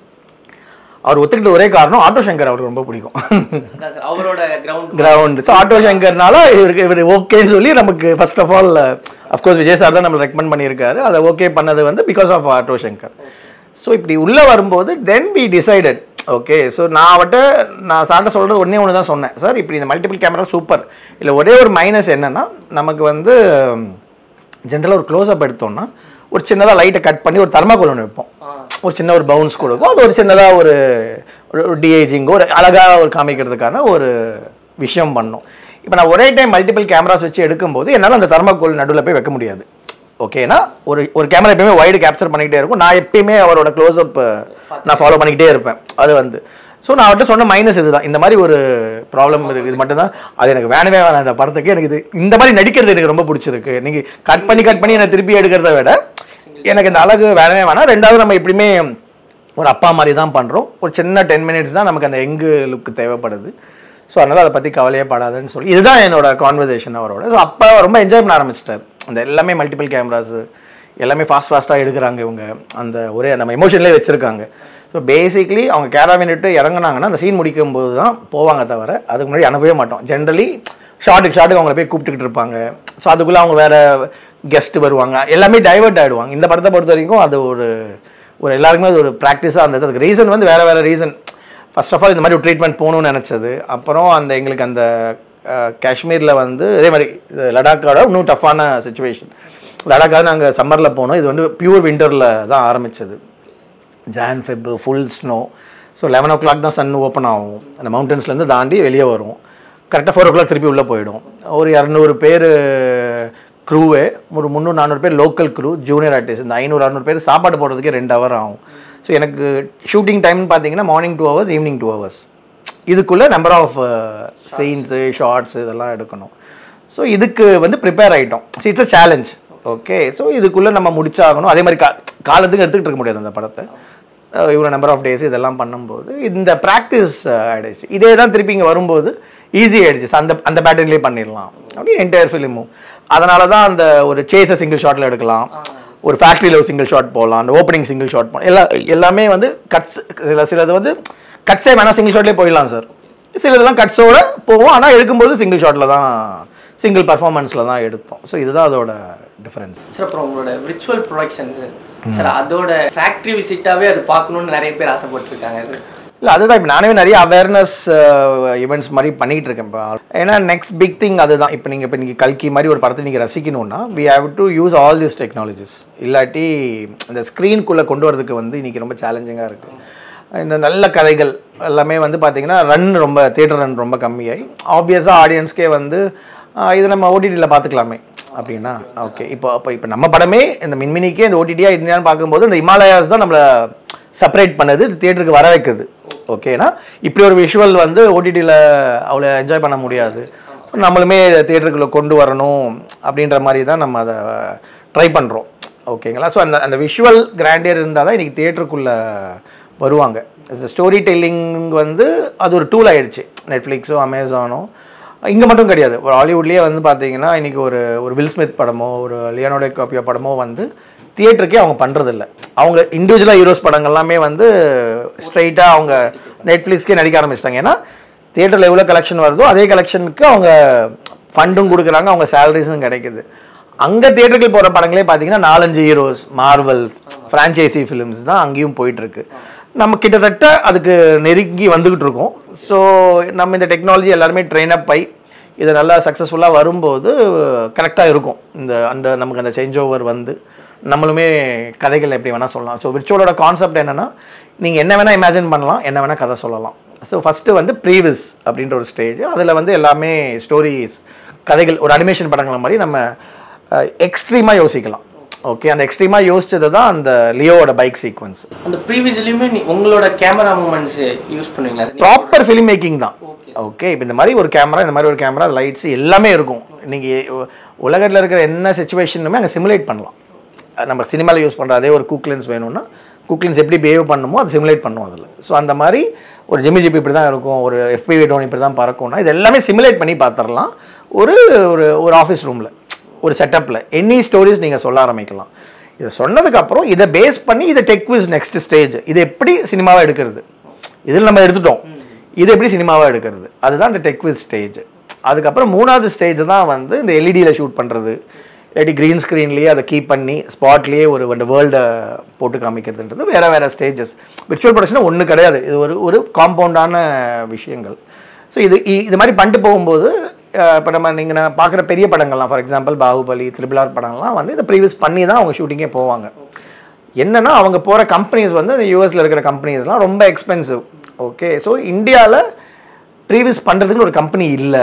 அவர் ஒத்துக்கிட்ட ஒரே காரணம் ஆட்டோ சங்கர் அவருக்கு ரொம்ப பிடிக்கும் அதான் சார் அவரோட கிரவுண்ட் கிரவுண்ட் ஸோ ஆட்டோ சங்கர்னால இவருக்கு இவர் ஓகேன்னு சொல்லி நமக்கு first of all of course Vijay sir தான் நம்மளை ரெக்கமெண்ட் பண்ணியிருக்காரு அதை ஓகே பண்ணது வந்து because of auto Shankar so இப்படி உள்ளே வரும்போது then we decided okay so நான் அவட்ட நான் சார்ட்ட சொல்கிறது ஒன்றே ஒன்று தான் சொன்னேன் சார் இப்படி இந்த மல்டிபிள் கேமரா சூப்பர் இல்லை ஒரே ஒரு மைனஸ் என்னன்னா நமக்கு வந்து ஜென்ரலாக ஒரு க்ளோஸ்அப் எடுத்தோம்னா ஒரு சின்னதாக லைட்டை கட் பண்ணி ஒரு தர்மாக்கோல் ஒன்று வைப்போம் ஒரு சின்ன ஒரு பவுன்ஸ் கொடுக்கும் அது ஒரு சின்னதாக ஒரு ஒரு டிஏஜிங்கோ ஒரு அழகாக ஒரு காமிக்கிறதுக்கான ஒரு விஷயம் பண்ணோம் இப்போ நான் ஒரே டைம் மல்டிபிள் கேமராஸ் வச்சு எடுக்கும்போது என்னால் அந்த தர்மாக்கோல் நடுவில் போய் வைக்க முடியாது ஓகேனா ஒரு ஒரு கேமரா எப்பயுமே வைடு கேப்சர் பண்ணிக்கிட்டே இருக்கும் நான் எப்பயுமே அவரோட க்ளோஸ்அப் நான் ஃபாலோ பண்ணிக்கிட்டே இருப்பேன் அது வந்து ஸோ நான் அவர்கிட்ட சொன்ன மைனஸ் இதுதான் இந்த மாதிரி ஒரு ப்ராப்ளம் இருக்குது இது மட்டும்தான் அது எனக்கு வேணவே வேணாம் இந்த படத்துக்கு எனக்கு இது இந்த மாதிரி நடிக்கிறது எனக்கு ரொம்ப பிடிச்சிருக்கு நீங்கள் கட் பண்ணி கட் பண்ணி என்னை திருப்பி எடுக்கிறத விட எனக்கு இந்த அழகு வேணவே வேணாம் ரெண்டாவது நம்ம எப்படியுமே ஒரு அப்பா மாதிரி தான் பண்ணுறோம் ஒரு சின்ன டென் மினிட்ஸ் தான் நமக்கு அந்த எங்கு லுக் தேவைப்படுது ஸோ அதனால் அதை பற்றி கவலையே படாதுன்னு சொல்லி இதுதான் என்னோட கான்வர்சேஷன் அவரோட ஸோ அப்போ ரொம்ப என்ஜாய் பண்ண ஆரம்பிச்சிட்டார் அந்த எல்லாமே மல்டிபிள் கேமராஸு எல்லாமே ஃபாஸ்ட் ஃபாஸ்ட்டாக எடுக்கிறாங்க இவங்க அந்த ஒரே நம்ம எமோஷன்லேயே வச்சுருக்காங்க ஸோ பேசிக்லி அவங்க கேராவின் விட்டு இறங்குனாங்கன்னா அந்த சீன் முடிக்கும் போது தான் போவாங்க தவிர அதுக்கு முன்னாடி அனுப்பவே மாட்டோம் ஜென்ரலி ஷார்ட்டுக்கு ஷார்ட்டுக்கு அவங்கள போய் கூப்பிட்டுக்கிட்டு இருப்பாங்க ஸோ அதுக்குள்ளே அவங்க வேறு கெஸ்ட் வருவாங்க எல்லாமே டைவர்ட் ஆகிடுவாங்க இந்த படத்தை பொறுத்த வரைக்கும் அது ஒரு ஒரு எல்லாருக்குமே அது ஒரு ப்ராக்டிஸாக இருந்தது அதுக்கு ரீசன் வந்து வேறு வேறு ரீசன் ஃபர்ஸ்ட் ஆஃப் ஆல் இந்த மாதிரி ஒரு ட்ரீட்மெண்ட் போகணும்னு நினச்சது அப்புறம் அந்த எங்களுக்கு அந்த காஷ்மீரில் வந்து அதே மாதிரி இது லடாக்கோட இன்னும் டஃப்பான சுச்சுவேஷன் லடாக்காக நாங்கள் சம்மரில் போனோம் இது வந்து பியூர் விண்டரில் தான் ஆரம்பித்தது Jan Feb full snow so eleven o'clock தான் சன் ஓப்பன் ஆகும் அந்த மவுண்டன்ஸ்லேருந்து தாண்டி வெளியே வரும் கரெக்டாக ஃபோர் ஓ கிளாக் திருப்பி உள்ளே போயிடும் ஒரு இரநூறு பேர் க்ரூவே ஒரு முந்நூறு நானூறு பேர் லோக்கல் க்ரூ ஜூனியர் ஆர்டிஸ்ட் இந்த ஐநூறு அறநூறு பேர் சாப்பாடு போடுறதுக்கே ரெண்டு ஹவர் ஆகும் ஸோ எனக்கு ஷூட்டிங் டைம்னு பார்த்தீங்கன்னா morning two hours evening two hours இதுக்குள்ளே நம்பர் ஆஃப் சீன்ஸு ஷார்ட்ஸ் இதெல்லாம் எடுக்கணும் ஸோ இதுக்கு வந்து ப்ரிப்பேர் ஆகிட்டோம் it's a challenge okay so இதுக்குள்ளே நம்ம முடிச்சாகணும் அதே மாதிரி கா காலத்துக்கு எடுத்துக்கிட்டு இருக்க முடியாது அந்த படத்தை அஹ் இவ்வளோ நம்பர் ஆஃப் டேஸ் இதெல்லாம் பண்ணும்போது இந்த ப்ராக்டிஸ் ஆகிடுச்சு இதே தான் திருப்பி இங்கே வரும்போது ஈஸி ஆகிடுச்சு அந்த அந்த பேட்டர்ன்லேயே பண்ணிடலாம் அப்படி என்டையர் ஃபிலிமும் அதனால தான் அந்த ஒரு சேஸை சிங்கிள் ஷாட்டில் எடுக்கலாம் ஒரு ஃபேக்ட்ரியில் ஒரு சிங்கிள் ஷாட் போகலாம் அந்த ஓப்பனிங் சிங்கிள் ஷாட் போகலாம் எல்லா எல்லாமே வந்து கட்ஸ் சில சிலது வந்து கட்ஸே வேணால் சிங்கிள் ஷாட்லேயே போயிடலாம் சார் சிலதெல்லாம் கட்ஸோட போவோம் ஆனால் எடுக்கும்போது சிங்கிள் ஷாட்டில் தான் சிங்கிள் பர்ஃபார்மன்ஸில் தான் எடுத்தோம் ஸோ இதுதான் அதோட டிஃப்ரென்ஸ் சார் அப்புறம் உங்களோட விர்ச்சுவல் ப்ரொடக்ஷன் சார் சார் அதோட ஃபேக்ட்ரி விசிட்டாவே அது பார்க்கணும்னு நிறைய பேர் ஆசைப்பட்டிருக்காங்க சார் இல்லை அதுதான் இப்போ நானே நிறைய அவேர்னஸ் ஈவெண்ட்ஸ் மாதிரி பண்ணிகிட்டு இருக்கேன் இப்போ ஏன்னா நெக்ஸ்ட் பிக் திங் அதுதான் இப்போ நீங்கள் இப்போ நீங்கள் கல்கி மாதிரி ஒரு படத்தை நீங்கள் ரசிக்கணும்னா we have to use all this technologies இல்லாட்டி இந்த ஸ்க்ரீனுக்குள்ளே கொண்டு வரதுக்கு வந்து இன்றைக்கி ரொம்ப சேலஞ்சிங்காக இருக்குது இந்த நல்ல கதைகள் எல்லாமே வந்து பார்த்தீங்கன்னா ரன் ரொம்ப தேட்டர் ரன் ரொம்ப கம்மியாகி ஆப்வியஸாக ஆடியன்ஸ்க்கே வந்து ஆஹ் இது நம்ம ஓடிடியில் பார்த்துக்கலாமே அப்படின்னா ஓகே இப்போ அப்போ இப்போ நம்ம படமே இந்த மின்மினிக்கே இந்த ஓடிடியாக இருந்தான்னு பார்க்கும்போது இந்த இமாலயாஸ் தான் நம்மளை செப்பரேட் பண்ணது தியேட்டருக்கு வர வைக்குது ஓகேனா இப்படி ஒரு விஷுவல் வந்து ஓடிடியில் அவ்வளோ என்ஜாய் பண்ண முடியாது நம்மளுமே தியேட்டருக்குள்ளே கொண்டு வரணும் அப்படின்ற மாதிரி தான் நம்ம அதை ட்ரை பண்ணுறோம் ஓகேங்களா ஸோ அந்த அந்த விஷுவல் கிராண்டியர் இருந்தால் தான் இன்றைக்கி தியேட்டருக்குள்ளே வருவாங்க ஸ்டோரி டெல்லிங் வந்து அது ஒரு டூல் ஆயிடுச்சு நெட்ஃப்ளிக்ஸோ அமேசானோ இங்கே மட்டும் கிடையாது ஒரு ஹாலிவுட்லேயே வந்து பார்த்தீங்கன்னா இன்றைக்கி ஒரு ஒரு வில் ஸ்மித் படமோ ஒரு லியோனோடோ காப்பியோ படமோ வந்து தியேட்டருக்கே அவங்க பண்ணுறதில்ல அவங்க இண்டிவிஜுவலாக ஹீரோஸ் படங்கள் எல்லாமே வந்து ஸ்ட்ரைட்டாக அவங்க நெட்ஃப்ளிக்ஸ்க்கே நடிக்க ஆரம்பிச்சிட்டாங்க ஏன்னா தியேட்டரில் எவ்வளோ கலெக்ஷன் வருதோ அதே கலெக்ஷனுக்கு அவங்க ஃபண்டும் கொடுக்குறாங்க அவங்க சேலரிஸும் கிடைக்குது அங்கே தியேட்டருக்கு போகிற படங்களே பார்த்தீங்கன்னா நாலஞ்சு ஹீரோஸ் மார்வல் ஃப்ரான்ச்சைசி ஃபிலிம்ஸ் தான் அங்கேயும் போயிட்டுருக்கு நம்ம கிட்டத்தட்ட அதுக்கு நெருங்கி வந்துக்கிட்டு இருக்கோம் ஸோ நம்ம இந்த டெக்னாலஜி எல்லாருமே ட்ரெயின் அப் ஆகி இது நல்லா சக்ஸஸ்ஃபுல்லாக வரும்போது கரெக்டாக இருக்கும் இந்த அந்த நமக்கு அந்த சேஞ்ச் ஓவர் வந்து நம்மளுமே கதைகள் எப்படி வேணால் சொல்லலாம் ஸோ விர்ச்சுவலோட கான்செப்ட் என்னென்னா நீங்கள் என்ன வேணால் இமேஜின் பண்ணலாம் என்ன வேணால் கதை சொல்லலாம் ஸோ ஃபஸ்ட்டு வந்து ப்ரீவிஸ் அப்படின்ற ஒரு ஸ்டேஜ் அதில் வந்து எல்லாமே ஸ்டோரிஸ் கதைகள் ஒரு அனிமேஷன் படங்கள் மாதிரி நம்ம எக்ஸ்ட்ரீமாக யோசிக்கலாம் ஓகே அந்த எக்ஸ்ட்ரீமாக யோசிச்சது தான் அந்த லியோவோட பைக் சீக்வன்ஸ் அந்த ப்ரீவியஸ்லயுமே உங்களோட கேமரா மூமெண்ட்ஸ் யூஸ் பண்ணுவீங்களா சார் ப்ராப்பர் ஃபிலிம் மேக்கிங் தான் ஓகே ஓகே இப்போ இந்த மாதிரி ஒரு கேமரா இந்த மாதிரி ஒரு கேமரா லைட்ஸ் எல்லாமே இருக்கும் நீங்கள் உலகத்தில் இருக்கிற என்ன சுச்சுவேஷனுமே அங்கே சிமுலேட் பண்ணலாம் அஹ் நம்ம சினிமாவில் யூஸ் பண்ணுற அதே ஒரு குக் லென்ஸ் வேணும்னா குக் லென்ஸ் எப்படி பிஹேவ் பண்ணுமோ அதை சிமுலேட் பண்ணும் அதில் ஸோ அந்த மாதிரி ஒரு ஜிம்மி ஜிபி இப்படி தான் இருக்கும் ஒரு எஃபிவி டோன் இப்படி தான் பறக்கும்னா இது எல்லாமே சிமுலேட் பண்ணி பார்த்துடலாம் ஒரு ஒரு ஒரு ஆஃபீஸ் ரூமில் ஒரு செட்டப்பில் எனி ஸ்டோரிஸ் நீங்கள் சொல்ல ஆரம்பிக்கலாம் இதை சொன்னதுக்கப்புறம் இதை பேஸ் பண்ணி இதை டெக் விஸ் நெக்ஸ்ட் ஸ்டேஜ் இது எப்படி சினிமாவாக எடுக்கிறது இதில் நம்ம எடுத்துட்டோம் இது எப்படி சினிமாவாக எடுக்கிறது அதுதான் இந்த டெக் வித் ஸ்டேஜ் அதுக்கப்புறம் மூணாவது ஸ்டேஜ் தான் வந்து இந்த எல்இடியில் ஷூட் பண்ணுறது இல்லாட்டி க்ரீன் ஸ்க்ரீன்லேயே அதை கீப் பண்ணி ஸ்பாட்லேயே ஒரு அந்த வேர்ல்டை போட்டு காமிக்கிறதுன்றது வேறு வேறு ஸ்டேஜஸ் விர்ச்சுவல் ப்ரொடக்ஷன் ஒன்று கிடையாது இது ஒரு ஒரு காம்பவுண்டான விஷயங்கள் ஸோ இது இ- இது மாதிரி பண்ணிட்டு போகும்போது இப்போ நம்ம நீங்கள் நான் பார்க்குற பெரிய படங்கள்லாம் ஃபார் எக்ஸாம்பிள் பாகுபலி த்ரிபிளார் படங்கள்லாம் வந்து இதை ப்ரீவியஸ் பண்ணி தான் அவங்க ஷூட்டிங்கே போவாங்க என்னன்னா அவங்க போகிற கம்பெனிஸ் வந்து யூஎஸில் இருக்கிற கம்பெனிஸ்லாம் ரொம்ப எக்ஸ்பென்சிவ் ஓகே ஸோ இந்தியாவில் ப்ரீவியஸ் பண்ணுறதுக்கு ஒரு கம்பெனி இல்லை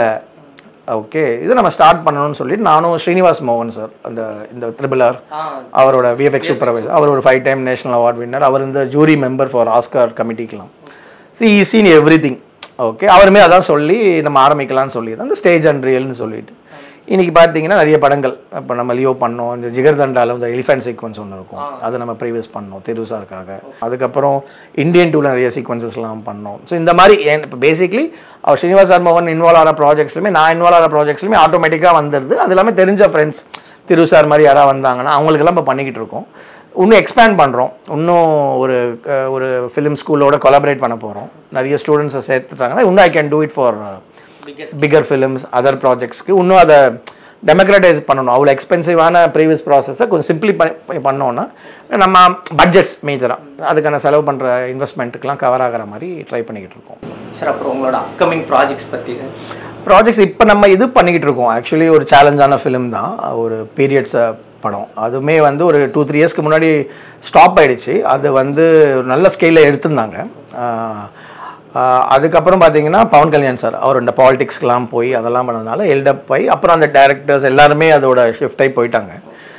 ஓகே இதை நம்ம ஸ்டார்ட் பண்ணணும்னு சொல்லிட்டு நானும் ஸ்ரீனிவாஸ் மோகன் சார் அந்த இந்த த்ரிபிளார் ஆ அவரோட விஎஃப்எக்ஸ் சூப்பர்வைசர் அவர் ஒரு five time national award winner அவர் இந்த ஜூரி மெம்பர் ஃபார் ஆஸ்கார் கமிட்டிக்கெலாம் சி இ சீன் எவ்ரி திங் ஓகே அவருமே அதான் சொல்லி நம்ம ஆரம்பிக்கலாம்னு சொல்லி தான் இந்த ஸ்டேஜ் அண்ட் ரியல்னு சொல்லிட்டு இன்னைக்கு பார்த்தீங்கன்னா நிறைய படங்கள் இப்போ நம்ம லியோ பண்ணோம் இந்த ஜிகர்தண்டால இந்த எலிஃபென்ட் சீக்வன்ஸ் ஒன்று இருக்கும் அதை நம்ம ப்ரீவியஸ் பண்ணோம் தெருசாருக்காக அதுக்கப்புறம் இந்தியன் டூவில் நிறைய சீக்வன்சஸ்லாம் பண்ணோம் ஸோ இந்த மாதிரி இப்போ பேசிக்லி அவர் ஸ்ரீனிவாஸ் சார் மோகன் இன்வால்வ் ஆன ப்ராஜெக்ட்ஸ்லையுமே நான் இன்வால்வ் ஆன ப்ராஜெக்ட்ஸ்லையுமே ஆட்டோமேட்டிக்காக வந்துடுது அது எல்லாமே தெரிஞ்ச ஃப்ரெண்ட்ஸ் திரு சார் மாதிரி யாராவது வந்தாங்கன்னா அவங்களுக்கெல்லாம் இப்போ பண்ணிக்கிட்டு இருக்கோம் இன்னும் எக்ஸ்பேண்ட் பண்ணுறோம் இன்னும் ஒரு அஹ், ஒரு ஃபிலிம் ஸ்கூலோட கொலாபரேட் பண்ண போகிறோம் நிறைய ஸ்டூடெண்ட்ஸை சேர்த்துட்டாங்கன்னா இன்னும் I can do it for biggest bigger films other ப்ராஜெக்ட்ஸ்க்கு இன்னும் அதை டெமோக்ரட்டைஸ் பண்ணணும் அவ்வளோ எக்ஸ்பென்சிவான ப்ரீவியஸ் ப்ராசஸை கொஞ்சம் சிம்பிளி பண்ணி பண்ணோன்னா நம்ம பட்ஜெட்ஸ் மேஜராக அதுக்கான செலவு பண்ணுற இன்வெஸ்ட்மெண்ட்டுக்கெலாம் கவர் ஆகிற மாதிரி ட்ரை பண்ணிக்கிட்டு இருக்கோம் சார் அப்புறம் உங்களோட அப்கமிங் ப்ராஜெக்ட்ஸ் பத்தி சார் ப்ராஜெக்ட்ஸ் இப்போ நம்ம இது பண்ணிக்கிட்டு இருக்கோம் ஆக்சுவலி ஒரு சேலஞ்சான ஃபிலிம் தான் ஒரு பீரியட்ஸ் படம் அதுவுமே வந்து ஒரு டூ த்ரீ இயர்ஸ்க்கு முன்னாடி ஸ்டாப் ஆயிடுச்சு அது வந்து ஒரு நல்ல ஸ்கேலில் எடுத்திருந்தாங்க ஆஹ் ஆஹ் அதுக்கப்புறம் பார்த்தீங்கன்னா பவன் கல்யாண் சார் அவர் இந்த பாலிடிக்ஸ்க்கெலாம் போய் அதெல்லாம் பண்ணதுனால எல்டப் ஆகி அப்புறம் அந்த டேரக்டர்ஸ் எல்லாருமே அதோட ஷிஃப்ட் ஆகி போயிட்டாங்க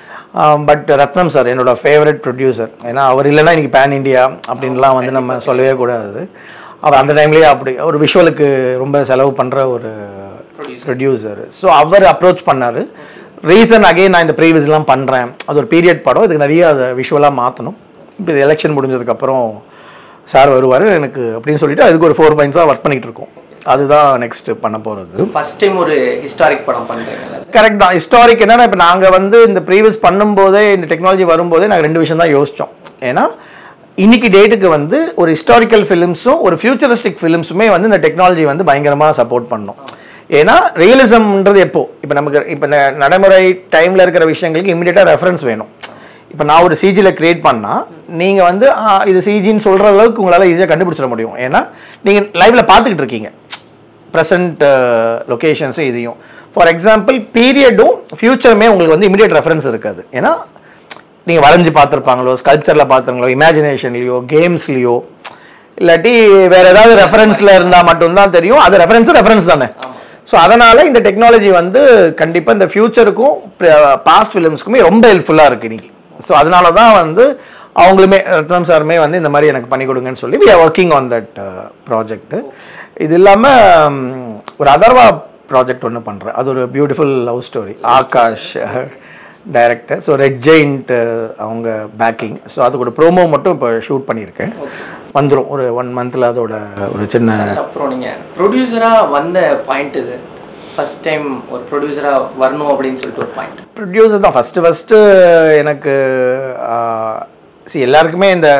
பட் ரத்னம் சார் என்னோட ஃபேவரட் ப்ரொடியூசர் ஏன்னா அவர் இல்லைன்னா இன்னைக்கு பேன் இண்டியா அப்படின்லாம் வந்து நம்ம சொல்லவே கூடாது அவர் அந்த டைம்லேயே அப்படி ஒரு விஷுவலுக்கு ரொம்ப செலவு பண்ணுற ஒரு ப்ரொடியூசர் ஸோ அவர் அப்ரோச் பண்ணார் ரீசன் அகைன் நான் இந்த ப்ரீவியஸ்லாம் பண்ணுறேன் அது ஒரு பீரியட் படம் இதுக்கு நிறைய அதை விஷுவலாக மாற்றணும் இப்போ இது எலெக்ஷன் முடிஞ்சதுக்கப்புறம் சார் வருவார் எனக்கு அப்படின்னு சொல்லிட்டு அதுக்கு ஒரு ஃபோர் பாயிண்ட்ஸாக ஒர்க் பண்ணிகிட்டு இருக்கோம் அதுதான் நெக்ஸ்ட் பண்ண போகிறது ஃபர்ஸ்ட் டைம் ஒரு ஹிஸ்டாரிக் படம் பண்றீங்கல்ல கரெக்ட் தான் ஹிஸ்டாரிக் என்னன்னா இப்போ நாங்கள் வந்து இந்த ப்ரீவியஸ் பண்ணும்போதே இந்த டெக்னாலஜி வரும்போதே நாங்கள் ரெண்டு விஷயம் தான் யோசித்தோம் ஏன்னா இன்னைக்கு டேட்டுக்கு வந்து ஒரு ஹிஸ்டாரிக்கல் ஃபிலிம்ஸும் ஒரு ஃபியூச்சரிஸ்டிக் ஃபிலிம்ஸுமே வந்து இந்த டெக்னாலஜி வந்து பயங்கரமாக சப்போர்ட் பண்ணும் ஏன்னா ரியலிசம்ன்றது எப்போ இப்போ நமக்கு இப்போ இந்த நடைமுறை டைமில் இருக்கிற விஷயங்களுக்கு இமீடியட்டாக ரெஃபரன்ஸ் வேணும் இப்போ நான் ஒரு சிஜியில் கிரியேட் பண்ணால் நீங்கள் வந்து ஆ, இது சிஜின்னு சொல்கிற அளவுக்கு உங்களால் ஈஸியாக கண்டுபிடிச்சிட முடியும் ஏன்னா நீங்கள் லைவில் பார்த்துக்கிட்டு இருக்கீங்க ப்ரெசன்ட் லொக்கேஷன்ஸும் இதையும் ஃபார் எக்ஸாம்பிள் பீரியடும் ஃபியூச்சருமே உங்களுக்கு வந்து இமிடியட் ரெஃபரன்ஸ் இருக்காது ஏன்னா நீங்கள் வரைஞ்சி பார்த்துருப்பாங்களோ ஸ்கல்ப்சரில் பார்த்துருங்களோ இமேஜினேஷன்லையோ கேம்ஸ்லையோ இல்லாட்டி வேற ஏதாவது ரெஃபரன்ஸில் இருந்தால் மட்டும்தான் தெரியும் அது ரெஃபரன்ஸ் ரெஃபரன்ஸ் தானே ஸோ அதனால் இந்த டெக்னாலஜி வந்து கண்டிப்பாக இந்த ஃபியூச்சருக்கும் பாஸ்ட் ஃபிலிம்ஸ்க்குமே ரொம்ப ஹெல்ப்ஃபுல்லாக இருக்குது இன்னைக்கு ஸோ அதனால தான் வந்து அவங்களுமே ரத்னம் சாருமே வந்து இந்த மாதிரி எனக்கு பண்ணி கொடுங்கன்னு சொல்லி we are working on that project இது இல்லாமல் ஒரு அதர்வா ப்ராஜெக்ட் ஒன்று பண்ணுறேன் அது ஒரு beautiful love story Akash director so Red Giant அவங்க பேக்கிங் ஸோ அதுக்கு ஒரு ப்ரோமோ மட்டும் இப்போ ஷூட் பண்ணியிருக்கேன் வந்துடும் ஒரு ஒன் மந்தில் அதோட ஒரு சின்ன அப்புறம் நீங்க ப்ரொடியூசரா வந்த பாயிண்ட் சார் ஃபர்ஸ்ட் டைம் ஒரு ப்ரொடியூசரா வரணும் அப்படின்னு சொல்லிட்டு ஒரு பாயிண்ட் ப்ரொடியூசர் தான் ஃபஸ்ட்டு ஃபஸ்ட்டு எனக்கு சி எல்லாருக்குமே இந்த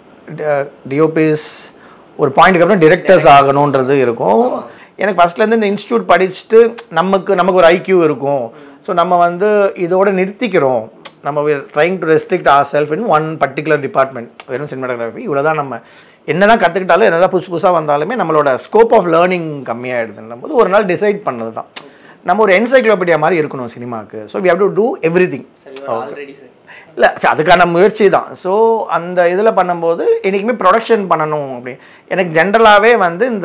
டிஓபிஸ் ஒரு பாயிண்ட்டுக்கு அப்புறம் டிரெக்டர்ஸ் ஆகணுன்றது இருக்கும் எனக்கு ஃபஸ்ட்லேருந்து இந்த இன்ஸ்டியூட் படிச்சுட்டு நமக்கு நமக்கு ஒரு ஐக்யூ இருக்கும் ஸோ நம்ம வந்து இதோட நிறுத்திக்கிறோம் நம்ம trying to restrict our self in one particular department வெறும் சினிமாட்டோகிராஃபி இவ்வளோ தான் நம்ம என்னதான் கற்றுக்கிட்டாலும் என்னதான் புதுசு புதுசாக வந்தாலுமே நம்மளோட ஸ்கோப் ஆஃப் லேர்னிங் கம்மியாகிடுதுன்னும் போது ஒரு நாள் டிசைட் பண்ணது தான் நம்ம ஒரு என்சைக்ளோபீடியா மாதிரி இருக்கணும் சினிமாவுக்கு so we have to do everything சரி ஆல்ரெடி சார் இல்லை அதுக்கான முயற்சி தான் ஸோ அந்த இதில் பண்ணும்போது என்றைக்குமே ப்ரொடக்ஷன் பண்ணணும் அப்படி எனக்கு ஜென்ரலாகவே வந்து இந்த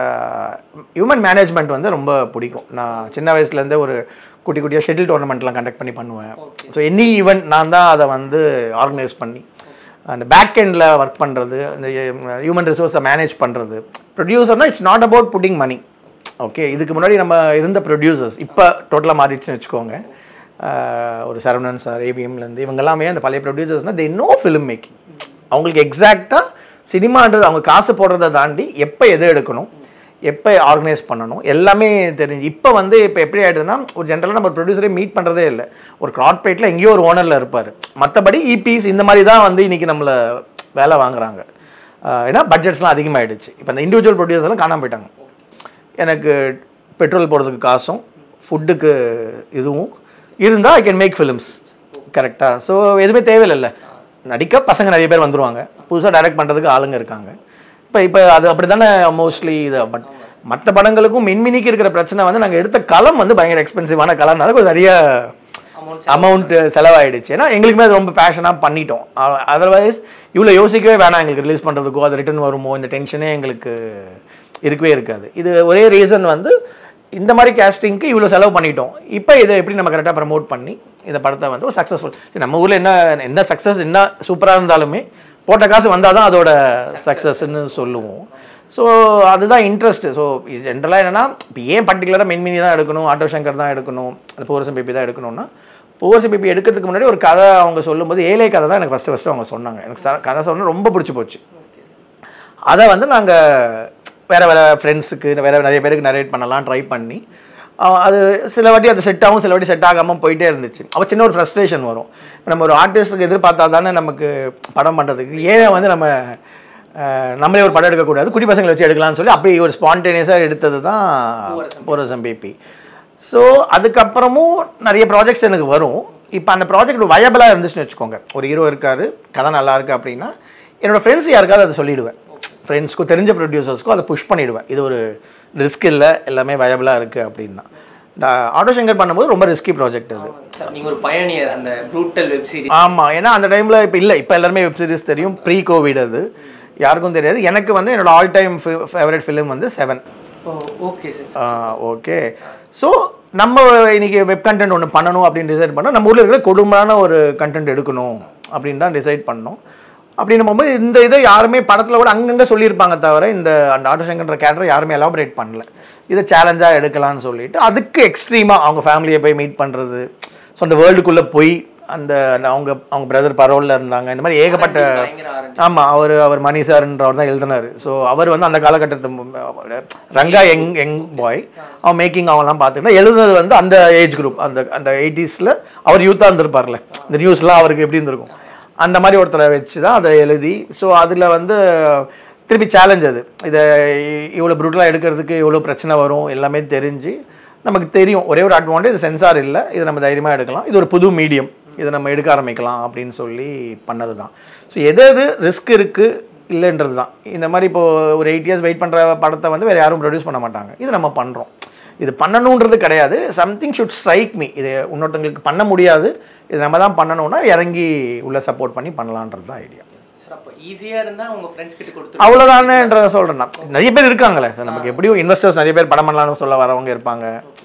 ஹியூமன் மேனேஜ்மெண்ட் வந்து ரொம்ப பிடிக்கும் நான் சின்ன வயசுலேருந்தே ஒரு குட்டி குட்டியாக ஷெட்டில் டோர்னமெண்ட்லாம் கண்டக்ட் பண்ணி பண்ணுவேன் ஸோ எனி ஈவெண்ட் நான் தான் அதை வந்து ஆர்கனைஸ் பண்ணி அந்த பேக் எண்டில் ஒர்க் பண்ணுறது அந்த ஹியூமன் ரிசோர்ஸை மேனேஜ் பண்ணுறது ப்ரொடியூசர்னா it's not about putting money okay இதுக்கு முன்னாடி நம்ம இருந்த ப்ரொடியூசர்ஸ் இப்போ டோட்டலாக மாறிடுச்சுன்னு வச்சுக்கோங்க ஆஹ் ஒரு சரவணன் சார் ஏவிஎம்லேருந்து இவங்க எல்லாமே அந்த பழைய ப்ரொடியூசர்ஸ்னால் தே நோ ஃபிலிம் மேக்கிங் அவங்களுக்கு எக்ஸாக்டாக சினிமான்றது அவங்க காசு போடுறதை தாண்டி எப்போ எது எடுக்கணும் எப்போ ஆர்கனைஸ் பண்ணணும் எல்லாமே தெரிஞ்சு இப்போ வந்து இப்போ எப்படி ஆகிடுதுன்னா ஒரு ஜென்ரலாக நம்ம ப்ரொடியூசரே மீட் பண்ணுறதே இல்லை ஒரு கார்ப்பரேட்டில் எங்கேயோ ஒரு ஓனரில் இருப்பார் மற்றபடி இபிஸ் இந்த மாதிரி தான் வந்து இன்றைக்கி நம்மளை வேலை வாங்குறாங்க ஆஹ் ஏன்னா பட்ஜெட்ஸ்லாம் அதிகமாகிடுச்சு இப்போ இந்த இண்டிவிஜுவல் ப்ரொடியூசர்லாம் காணாம போயிட்டாங்க எனக்கு பெட்ரோல் போடுறதுக்கு காசும் ஃபுட்டுக்கு இதுவும் இருந்தால் ஐ கேன் மேக் ஃபிலிம்ஸ் கரெக்டாக ஸோ எதுவுமே தேவையில்லைல்ல நடிக்க பசங்க நிறைய பேர் வந்துருவாங்க புதுசாக டைரக்ட் பண்ணுறதுக்கு ஆளுங்க இருக்காங்க இப்போ இப்போ அது அப்படி தானே மோஸ்ட்லி இது பட் மற்ற படங்களுக்கும் மின்மினிக்கு இருக்கிற பிரச்சனை வந்து நாங்கள் எடுத்த களம் வந்து பயங்கர எக்ஸ்பென்சிவான களம்னால கொஞ்சம் நிறைய அமௌண்ட் செலவாயிடுச்சு ஏன்னா எங்களுக்குமே அது ரொம்ப பேஷனாக பண்ணிட்டோம் அதர்வைஸ் இவ்வளோ யோசிக்கவே வேணாம் எங்களுக்கு ரிலீஸ் பண்ணுறதுக்கோ அது ரிட்டர்ன் வருமோ இந்த டென்ஷனே எங்களுக்கு இருக்கவே இருக்காது இது ஒரே ரீசன் வந்து இந்த மாதிரி கேஸ்டிங்க்கு இவ்வளோ செலவு பண்ணிட்டோம் இப்போ இதை எப்படி நம்ம கரெக்டாக ப்ரமோட் பண்ணி இந்த படத்தை வந்து ஒரு சக்ஸஸ்ஃபுல் நம்ம ஊரில் என்ன என்ன சக்ஸஸ் என்ன சூப்பராக இருந்தாலுமே போட்ட காசு வந்தால் தான் அதோட சக்ஸஸ்ன்னு சொல்லுவோம் ஸோ அதுதான் இன்ட்ரெஸ்ட் ஸோ ஜென்ரலாக என்னென்னா இப்போ ஏன் பர்டிகுலராக மென்மினி தான் எடுக்கணும் ஆட்டோ சங்கர் தான் எடுக்கணும் அந்த பூரசம் பேபி தான் எடுக்கணும்னா பூரசம் பேபி எடுக்கிறதுக்கு முன்னாடி ஒரு கதை அவங்க சொல்லும்போது ஏழை கதை தான் எனக்கு ஃபஸ்ட்டு ஃபஸ்ட்டு அவங்க சொன்னாங்க எனக்கு ச- கதை சொன்ன ரொம்ப பிடிச்சி போச்சு அதை வந்து நாங்கள் வேறு வேறு ஃப்ரெண்ட்ஸுக்கு வேறு நிறைய பேருக்கு நரேட் பண்ணலாம் ட்ரை பண்ணி அஹ் அது சில வாட்டி அது செட் ஆகும் சில வாட்டி செட் ஆகாமல் போயிட்டே இருந்துச்சு அப்போ சின்ன ஒரு ஃப்ரஸ்ட்ரேஷன் வரும் இப்ப நம்ம ஒரு ஆர்டிஸ்ட்டுக்கு எதிர்பார்த்தா தானே நமக்கு படம் பண்ணுறதுக்கு ஏன் வந்து நம்ம அஹ், நம்மளே ஒரு படம் எடுக்கக்கூடாது குட்டி பசங்களை வச்சு எடுக்கலாம்னு சொல்லி அப்படி ஒரு ஸ்பான்டேனியஸாக எடுத்தது தான் போரசம் பேபி ஸோ அதுக்கப்புறமும் நிறைய ப்ராஜெக்ட்ஸ் எனக்கு வரும் இப்போ அந்த ப்ராஜெக்ட் வயபிளாக இருந்துச்சுன்னு வச்சுக்கோங்க ஒரு ஹீரோ இருக்காரு கதை நல்லா இருக்கு அப்படின்னா என்னோட ஃப்ரெண்ட்ஸ் யாருக்காவது அதை சொல்லிடுவேன் ஃப்ரெண்ட்ஸ்க்கும் தெரிஞ்ச ப்ரொடியூசர்ஸ்க்கும் அதை புஷ் பண்ணிடுவேன் இது ஒரு ரிஸ்க் இல்லை எல்லாமே வயபிளாக இருக்குது அப்படின்னா நான் ஆட்டோ சங்கர் பண்ணும்போது ரொம்ப ரிஸ்கி ப்ராஜெக்ட் அது சார் நீங்க ஒரு பயணியர் அந்த ப்ரூட்டல் வெப் சீரிஸ் ஆமாம் ஏன்னா அந்த டைமில் இப்போ இல்லை இப்போ எல்லாருமே வெப் சீரிஸ் தெரியும் ப்ரீ கோவிட் அது யாருக்கும் தெரியாது எனக்கு வந்து என்னோட ஆல் டைம் ஃபேவரட் ஃபிலிம் வந்து seven okay sir okay so நம்ம இன்னைக்கு வெப் கண்டென்ட் ஒன்று பண்ணணும் அப்படின்னு டிசைட் பண்ணோம் நம்ம ஊரில் இருக்கிற கொடுமையான ஒரு கண்டென்ட் எடுக்கணும் அப்படின்னு தான் டிசைட் பண்ணோம் அப்படின்னு போகும்போது இந்த இதை யாருமே படத்தில் கூட அங்கங்கே சொல்லியிருப்பாங்க தவிர இந்த அந்த ஆட்டோசங்கன்ற கேரக்டர் யாருமே எலாபரேட் பண்ணல இதை சேலஞ்சாக எடுக்கலாம்னு சொல்லிட்டு அதுக்கு எக்ஸ்ட்ரீமாக அவங்க ஃபேமிலியை போய் மீட் பண்ணுறது ஸோ அந்த வேர்ல்டுக்குள்ளே போய் அந்த அந்த அவங்க அவங்க பிரதர் பரோலில் இருந்தாங்க இந்த மாதிரி ஏகப்பட்ட பயங்கர ஆரஞ்சு ஆமாம் அவர் அவர் மணி சார்ன்றவர் தான் எழுதினார் ஸோ அவர் வந்து அந்த காலகட்டத்து மு- ரங்கா யங் யங் பாய் அவன் மேக்கிங் அவங்கலாம் பார்த்துக்கிட்டா எழுதுனது வந்து அந்த ஏஜ் குரூப் அந்த அந்த எயிட்டிஸில் அவர் யூத்தாக இருந்திருப்பார்ல இந்த நியூஸ்லாம் அவருக்கு எப்படி இருந்திருக்கும் அந்த மாதிரி ஒருத்தரை வச்சு தான் அதை எழுதி ஸோ அதில் வந்து திருப்பி சேலஞ்ச் அது இதை இவ்வளோ ப்ரூட்டலாக எடுக்கிறதுக்கு இவ்வளோ பிரச்சனை வரும் எல்லாமே தெரிஞ்சு நமக்கு தெரியும் ஒரே ஒரு அட்வான்டேஜ் சென்சார் இல்லை இதை நம்ம தைரியமாக எடுக்கலாம் இது ஒரு புது மீடியம் இதை நம்ம எடுக்க ஆரம்பிக்கலாம் அப்படின்னு சொல்லி பண்ணது தான் ஸோ எது எது ரிஸ்க் இருக்குது இல்லைன்றது தான் இந்த மாதிரி இப்போ ஒரு எயிட் இயர்ஸ் வெயிட் பண்ணுற படத்தை வந்து வேறு யாரும் ப்ரொடியூஸ் பண்ண மாட்டாங்க இது நம்ம பண்ணுறோம் இது பண்ணணுன்றது கிடையாது சம்திங் ஷுட் ஸ்ட்ரைக் மீ இது இன்னொருத்தங்களுக்கு பண்ண முடியாது இது நம்ம தான் பண்ணணும்னா இறங்கி உள்ள சப்போர்ட் பண்ணி பண்ணலான்றது தான் ஐடியா சார் அப்போ ஈஸியா இருந்தா உங்க ஃப்ரெண்ட்ஸ் கிட்ட கொடுத்து அவ்வளோதானேன்ற சொல்கிறேன் நான் நிறைய பேர் இருக்காங்களே சார் நமக்கு எப்படியும் இன்வெஸ்டர்ஸ் நிறைய பேர் படம் பண்ணலாம்னு சொல்ல வரவங்க இருப்பாங்க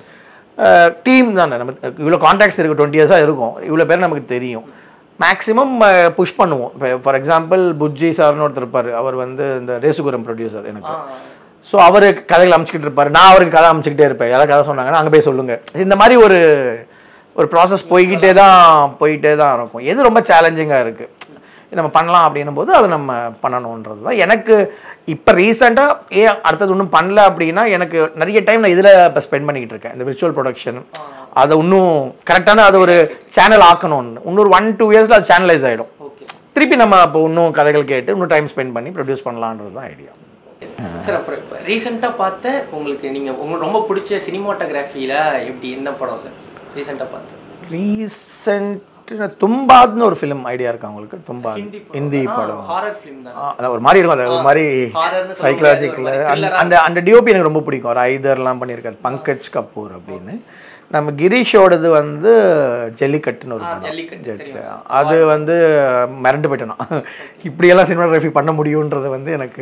டீம் தானே நமக்கு இவ்வளோ கான்டாக்ட்ஸ் இருக்குது டுவெண்ட்டி இயர்ஸாக இருக்கும் இவ்வளோ பேர் நமக்கு தெரியும் மேக்ஸிமம் புஷ் பண்ணுவோம் இப்போ ஃபார் எக்ஸாம்பிள் புஜ்ஜி சார்னு ஒருத்தர் இருப்பார் அவர் வந்து இந்த ரேசுகுரம் ப்ரொடியூசர் எனக்கு ஸோ அவர் கதைகள் அமைச்சிக்கிட்டு இருப்பார் நான் அவருக்கு கதை அமைச்சிக்கிட்டே இருப்பேன் யாராவது கதை சொன்னாங்கன்னா அங்கே போய் சொல்லுங்க இந்த மாதிரி ஒரு ஒரு ப்ராசஸ் போய்கிட்டே தான் போயிட்டே தான் இருக்கும் எது ரொம்ப சேலஞ்சிங்காக இருக்குது நம்ம பண்ணலாம் அப்படின்னும் போது அதை நம்ம பண்ணணுன்றது தான் எனக்கு இப்போ ரீசெண்டாக ஏன் அடுத்தது ஒன்றும் பண்ணல அப்படின்னா எனக்கு நிறைய டைம் நான் இதில் இப்போ ஸ்பெண்ட் பண்ணிக்கிட்டு இருக்கேன் இந்த விர்ச்சுவல் ப்ரொடக்ஷன் அதை இன்னும் கரெக்டான அது ஒரு சேனல் ஆக்கணும்னு இன்னொரு ஒன் டூ இயர்ஸில் அது சேனலைஸ் ஆகிடும் ஓகே திருப்பி நம்ம இப்போ இன்னும் கதைகள் கேட்டு இன்னும் டைம் ஸ்பெண்ட் பண்ணி ப்ரொடியூஸ் பண்ணலான்றது தான் ஐடியா சார் அப்புறம் இப்போ ரீசெண்டாக பார்த்த உங்களுக்கு நீங்கள் உங்களுக்கு ரொம்ப பிடிச்ச சினிமாட்டோகிராஃபியில் எப்படி என்ன படம் சார் ரீசெண்டாக பார்த்து ரீசெண்ட் தும்பாத்னு ஒரு ஃபிலிம் ஐடியா இருக்கா உங்களுக்கு தும்பாத் ஹிந்தி ஹிந்தி படம் ஹாரர் ஃபிலிம் தான் ஆ, அதான் ஒரு மாதிரி இருக்கும் அது ஒரு மாதிரி ஹாரர்னு சொல்ல சைக்கலாஜிக்கல் முடியாது, ஒரு மாதிரி அந்த அந்த டிஓபி எனக்கு ரொம்ப பிடிக்கும் ஒரு ஐதர்லாம் பண்ணியிருக்காரு பங்கஜ் கபூர் அப்படின்னு நம்ம கிரீஷோடது வந்து ஜல்லிக்கட்டுன்னு ஒரு ஆ, படம் ஜல்லிக்கட்டு தெரியும் அது வந்து மிரண்டு போயிட்டேன் நான். இப்படியெல்லாம் சினிமாட்டோகிராஃபி பண்ண முடியுன்றது வந்து எனக்கு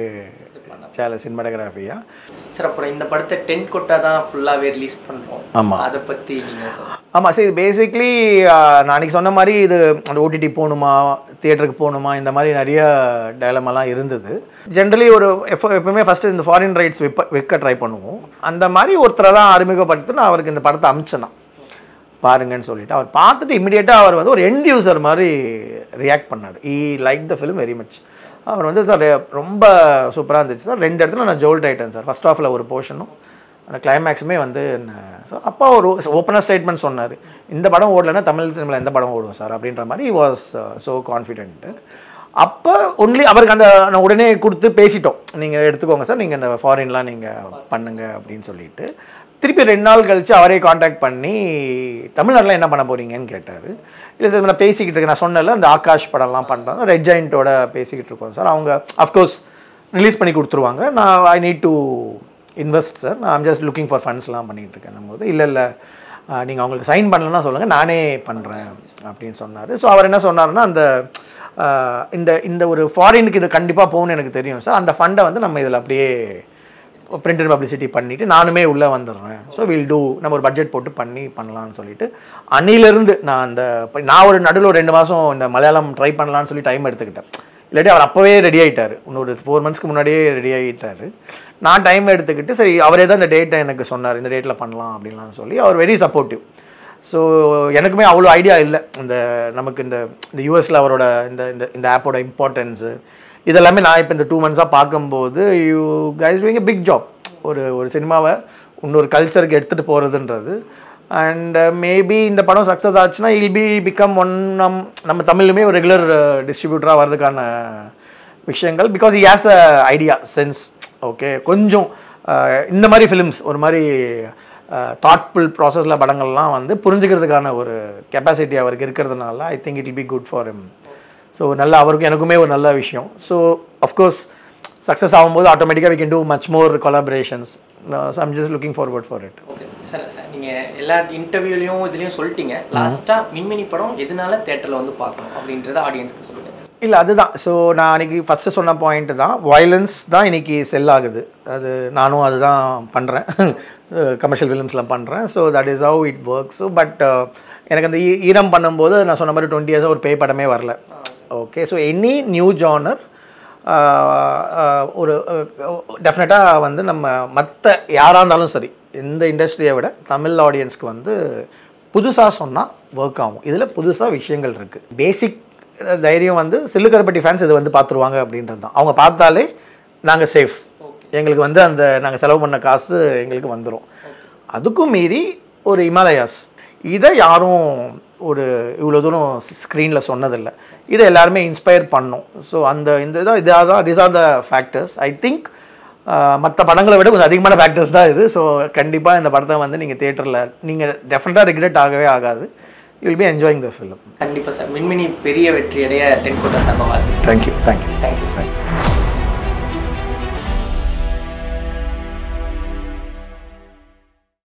சேல சினிமாட்டோகிராஃபியா சார் அப்புறம் இந்த படத்தை டென் கொட்டா தான் ஃபுல்லாகவே ரிலீஸ் பண்ணுறோம் ஆமா. அதை பற்றி நீங்கள் சார் ஆமாம் சரி பேசிக்லி நான் அன்றைக்கி சொன்ன மாதிரி இது அந்த ஓடிடி போகணுமா தியேட்டருக்கு போகணுமா இந்த மாதிரி நிறைய டயலமெல்லாம் இருந்தது ஜென்ரலி ஒரு எப்போ எப்பவுமே ஃபஸ்ட்டு இந்த ஃபாரின் ரைட்ஸ் விற்ப விற்க ட்ரை பண்ணுவோம் அந்த மாதிரி ஒருத்தரை தான் அறிமுகப்படுத்தி நான் அவருக்கு இந்த படத்தை அமிச்சேன் நான். பாருங்கன்னு சொல்லிட்டு அவர் பார்த்துட்டு இமிடியேட்டாக அவர் வந்து ஒரு எண்ட் யூசர் மாதிரி ரியாக்ட் பண்ணார் he like the film very much அவர் வந்து சார் ரொம்ப சூப்பராக இருந்துச்சு சார் ரெண்டு இடத்துல நான் ஜோல்ட் ஆயிட்டேன் சார் ஃபர்ஸ்ட் ஆஃபில் ஒரு போர்ஷனும் அந்த கிளைமேக்ஸுமே வந்து ஸோ அப்பா ஒரு ஓப்பனாக ஸ்டேட்மெண்ட் சொன்னார் இந்த படம் ஓடலைன்னா தமிழ் சினிமாவில் எந்த படம் ஓடுவோம் சார் அப்படின்ற மாதிரி வாஸ் ஸோ கான்ஃபிடென்ட்டு அப்போ ஒன்லி அவருக்கு அந்த நான் உடனே கொடுத்து பேசிட்டோம் நீங்கள் எடுத்துக்கோங்க சார் நீங்கள் இந்த ஃபாரின்லாம் நீங்கள் பண்ணுங்க அப்படின்னு சொல்லிட்டு திருப்பி ரெண்டு நாள் கழிச்சு அவரே காண்டாக்ட் பண்ணி தமிழ்நாட்டில் என்ன பண்ண போறீங்கன்னு கேட்டார் இல்லை சார் நான் பேசிக்கிட்டு இருக்கேன் நான் சொன்னல அந்த ஆகாஷ் படம்லாம் பண்ணுறோம் ரெட் ஜாயிண்ட்டோட பேசிக்கிட்டு இருக்கோம் சார் அவங்க அஃப்கோர்ஸ் ரிலீஸ் பண்ணி கொடுத்துருவாங்க நான் I need to invest sir நான் ஜஸ்ட் லுக்கிங் ஃபார் ஃபண்ட்ஸ்லாம் பண்ணிகிட்டு இருக்கேன் போது இல்லை இல்லை நீங்கள் அவங்களுக்கு சைன் பண்ணலன்னா சொல்லுங்கள் நானே பண்ணுறேன் அப்படின்னு சொன்னார் ஸோ அவர் என்ன சொன்னாருன்னா அந்த ஆஹ், இந்த இந்த ஒரு ஃபாரினுக்கு இது கண்டிப்பாக போகணும்னு எனக்கு தெரியும் சார் அந்த ஃபண்டை வந்து நம்ம இதில் அப்படியே பிரிண்டட் பப்ளிசிட்டி பண்ணிவிட்டு நானுமே உள்ளே வந்துடுறேன் ஸோ வில் டூ நம்ம ஒரு பட்ஜெட் போட்டு பண்ணி பண்ணலாம்னு சொல்லிட்டு அன்னிலேருந்து நான் அந்த இப்ப நான் ஒரு நடுவில் ஒரு ரெண்டு மாதம் இந்த மலையாளம் ட்ரை பண்ணலாம்னு சொல்லி டைம் எடுத்துக்கிட்டேன் இல்லாட்டி அவர் அப்போவே ரெடி ஆயிட்டாரு இன்னொரு ஃபோர் மந்த்ஸ்க்கு முன்னாடியே ரெடி ஆகிட்டாரு நான் டைம் எடுத்துக்கிட்டு சரி அவரே தான் இந்த டேட்டை எனக்கு சொன்னார் இந்த டேட்டில் பண்ணலாம் அப்படின்லாம் சொல்லி அவர் வெரி சப்போர்ட்டிவ் ஸோ எனக்குமே அவ்வளோ ஐடியா இல்லை இந்த நமக்கு இந்த இந்த யூஎஸில் அவரோட இந்த இந்த இந்த ஆப்போட இம்பார்ட்டன்ஸு இதெல்லாமே நான் இப்போ இந்த டூ மந்த்ஸாக பார்க்கும்போது you guys doing a big job ஒரு ஒரு சினிமாவை இன்னொரு கல்ச்சருக்கு எடுத்துகிட்டு போகிறதுன்றது அண்ட் மேபி இந்த படம் சக்ஸஸ் ஆச்சுன்னா இல் பி பிகம் ஒன் நம் நம்ம தமிழ்லுமே ஒரு ரெகுலர் டிஸ்ட்ரிபியூட்டராக வர்றதுக்கான விஷயங்கள் because he has a idea sense okay கொஞ்சம் அஹ், இந்த மாதிரி ஃபிலிம்ஸ் ஒரு மாதிரி தாட்ஃபுல் ப்ராசஸில் படங்கள்லாம் வந்து புரிஞ்சுக்கிறதுக்கான ஒரு கெப்பாசிட்டி அவருக்கு இருக்கிறதுனால I think it will be good for him so நல்ல அவருக்கும் எனக்குமே ஒரு நல்ல விஷயம் ஸோ அஃப்கோர்ஸ் சக்ஸஸ் ஆகும்போது ஆட்டோமேட்டிக்காக we can do much more collaborations so I'm just looking forward for it okay sir நீங்கள் எல்லா இன்டர்வியூலையும் இதுலேயும் சொல்லிட்டீங்க லாஸ்ட்டாக மின்மினி படம் எதனால தேட்டரில் வந்து பார்க்கணும் அப்படின்றத ஆடியன்ஸ்க்கு சொல்லுங்கள் இல்லை அதுதான் ஸோ நான் அன்றைக்கி ஃபஸ்ட்டு சொன்ன பாயிண்ட் தான் வயலன்ஸ் தான் இன்னைக்கு செல் ஆகுது அது நானும் அதுதான் பண்ணுறேன் கமர்ஷியல் ஃபிலிம்ஸ்லாம் பண்ணுறேன் so that is how it work so but எனக்கு அந்த ஈ- ஈரம் பண்ணும்போது நான் சொன்ன மாதிரி டுவெண்ட்டி இயர்ஸாக ஒரு பேய் படமே வரல okay so any new genre ஒரு டெஃபினட்டாக வந்து நம்ம மற்ற யாராக இருந்தாலும் சரி எந்த இண்டஸ்ட்ரியை விட தமிழ் ஆடியன்ஸ்க்கு வந்து புதுசாக சொன்னால் ஒர்க் ஆகும் இதில் புதுசாக விஷயங்கள் இருக்குது பேசிக் தைரியம் வந்து சில்லுக்கருப்பட்டி ஃபேன்ஸ் இது வந்து பார்த்துருவாங்க அப்படின்றது தான் அவங்க பார்த்தாலே நாங்கள் சேஃப் எங்களுக்கு வந்து அந்த நாங்கள் செலவு பண்ண காசு எங்களுக்கு வந்துடும் அதுக்கும் மீறி ஒரு இமாலயாஸ் இதை யாரும் ஒரு இவ்வளோ தூரம் ஸ்க்ரீனில் சொன்னதில்லை இதை எல்லாருமே இன்ஸ்பயர் பண்ணும் ஸோ அந்த இந்த இதாக இதாக தான் this are the factors I think மற்ற படங்களை விட கொஞ்சம் அதிகமான ஃபேக்டர்ஸ் தான் இது ஸோ கண்டிப்பாக இந்த படத்தை வந்து நீங்கள் தேட்டரில் நீங்கள் டெஃபினட்டாக ரிக்ரெட் ஆகவே ஆகாது you will be enjoying the film கண்டிப்பாக சார் மின்மினி பெரிய வெற்றியடைய தென்கோட்டை சார்பாக தேங்க்யூ தேங்க்யூ தேங்க்யூ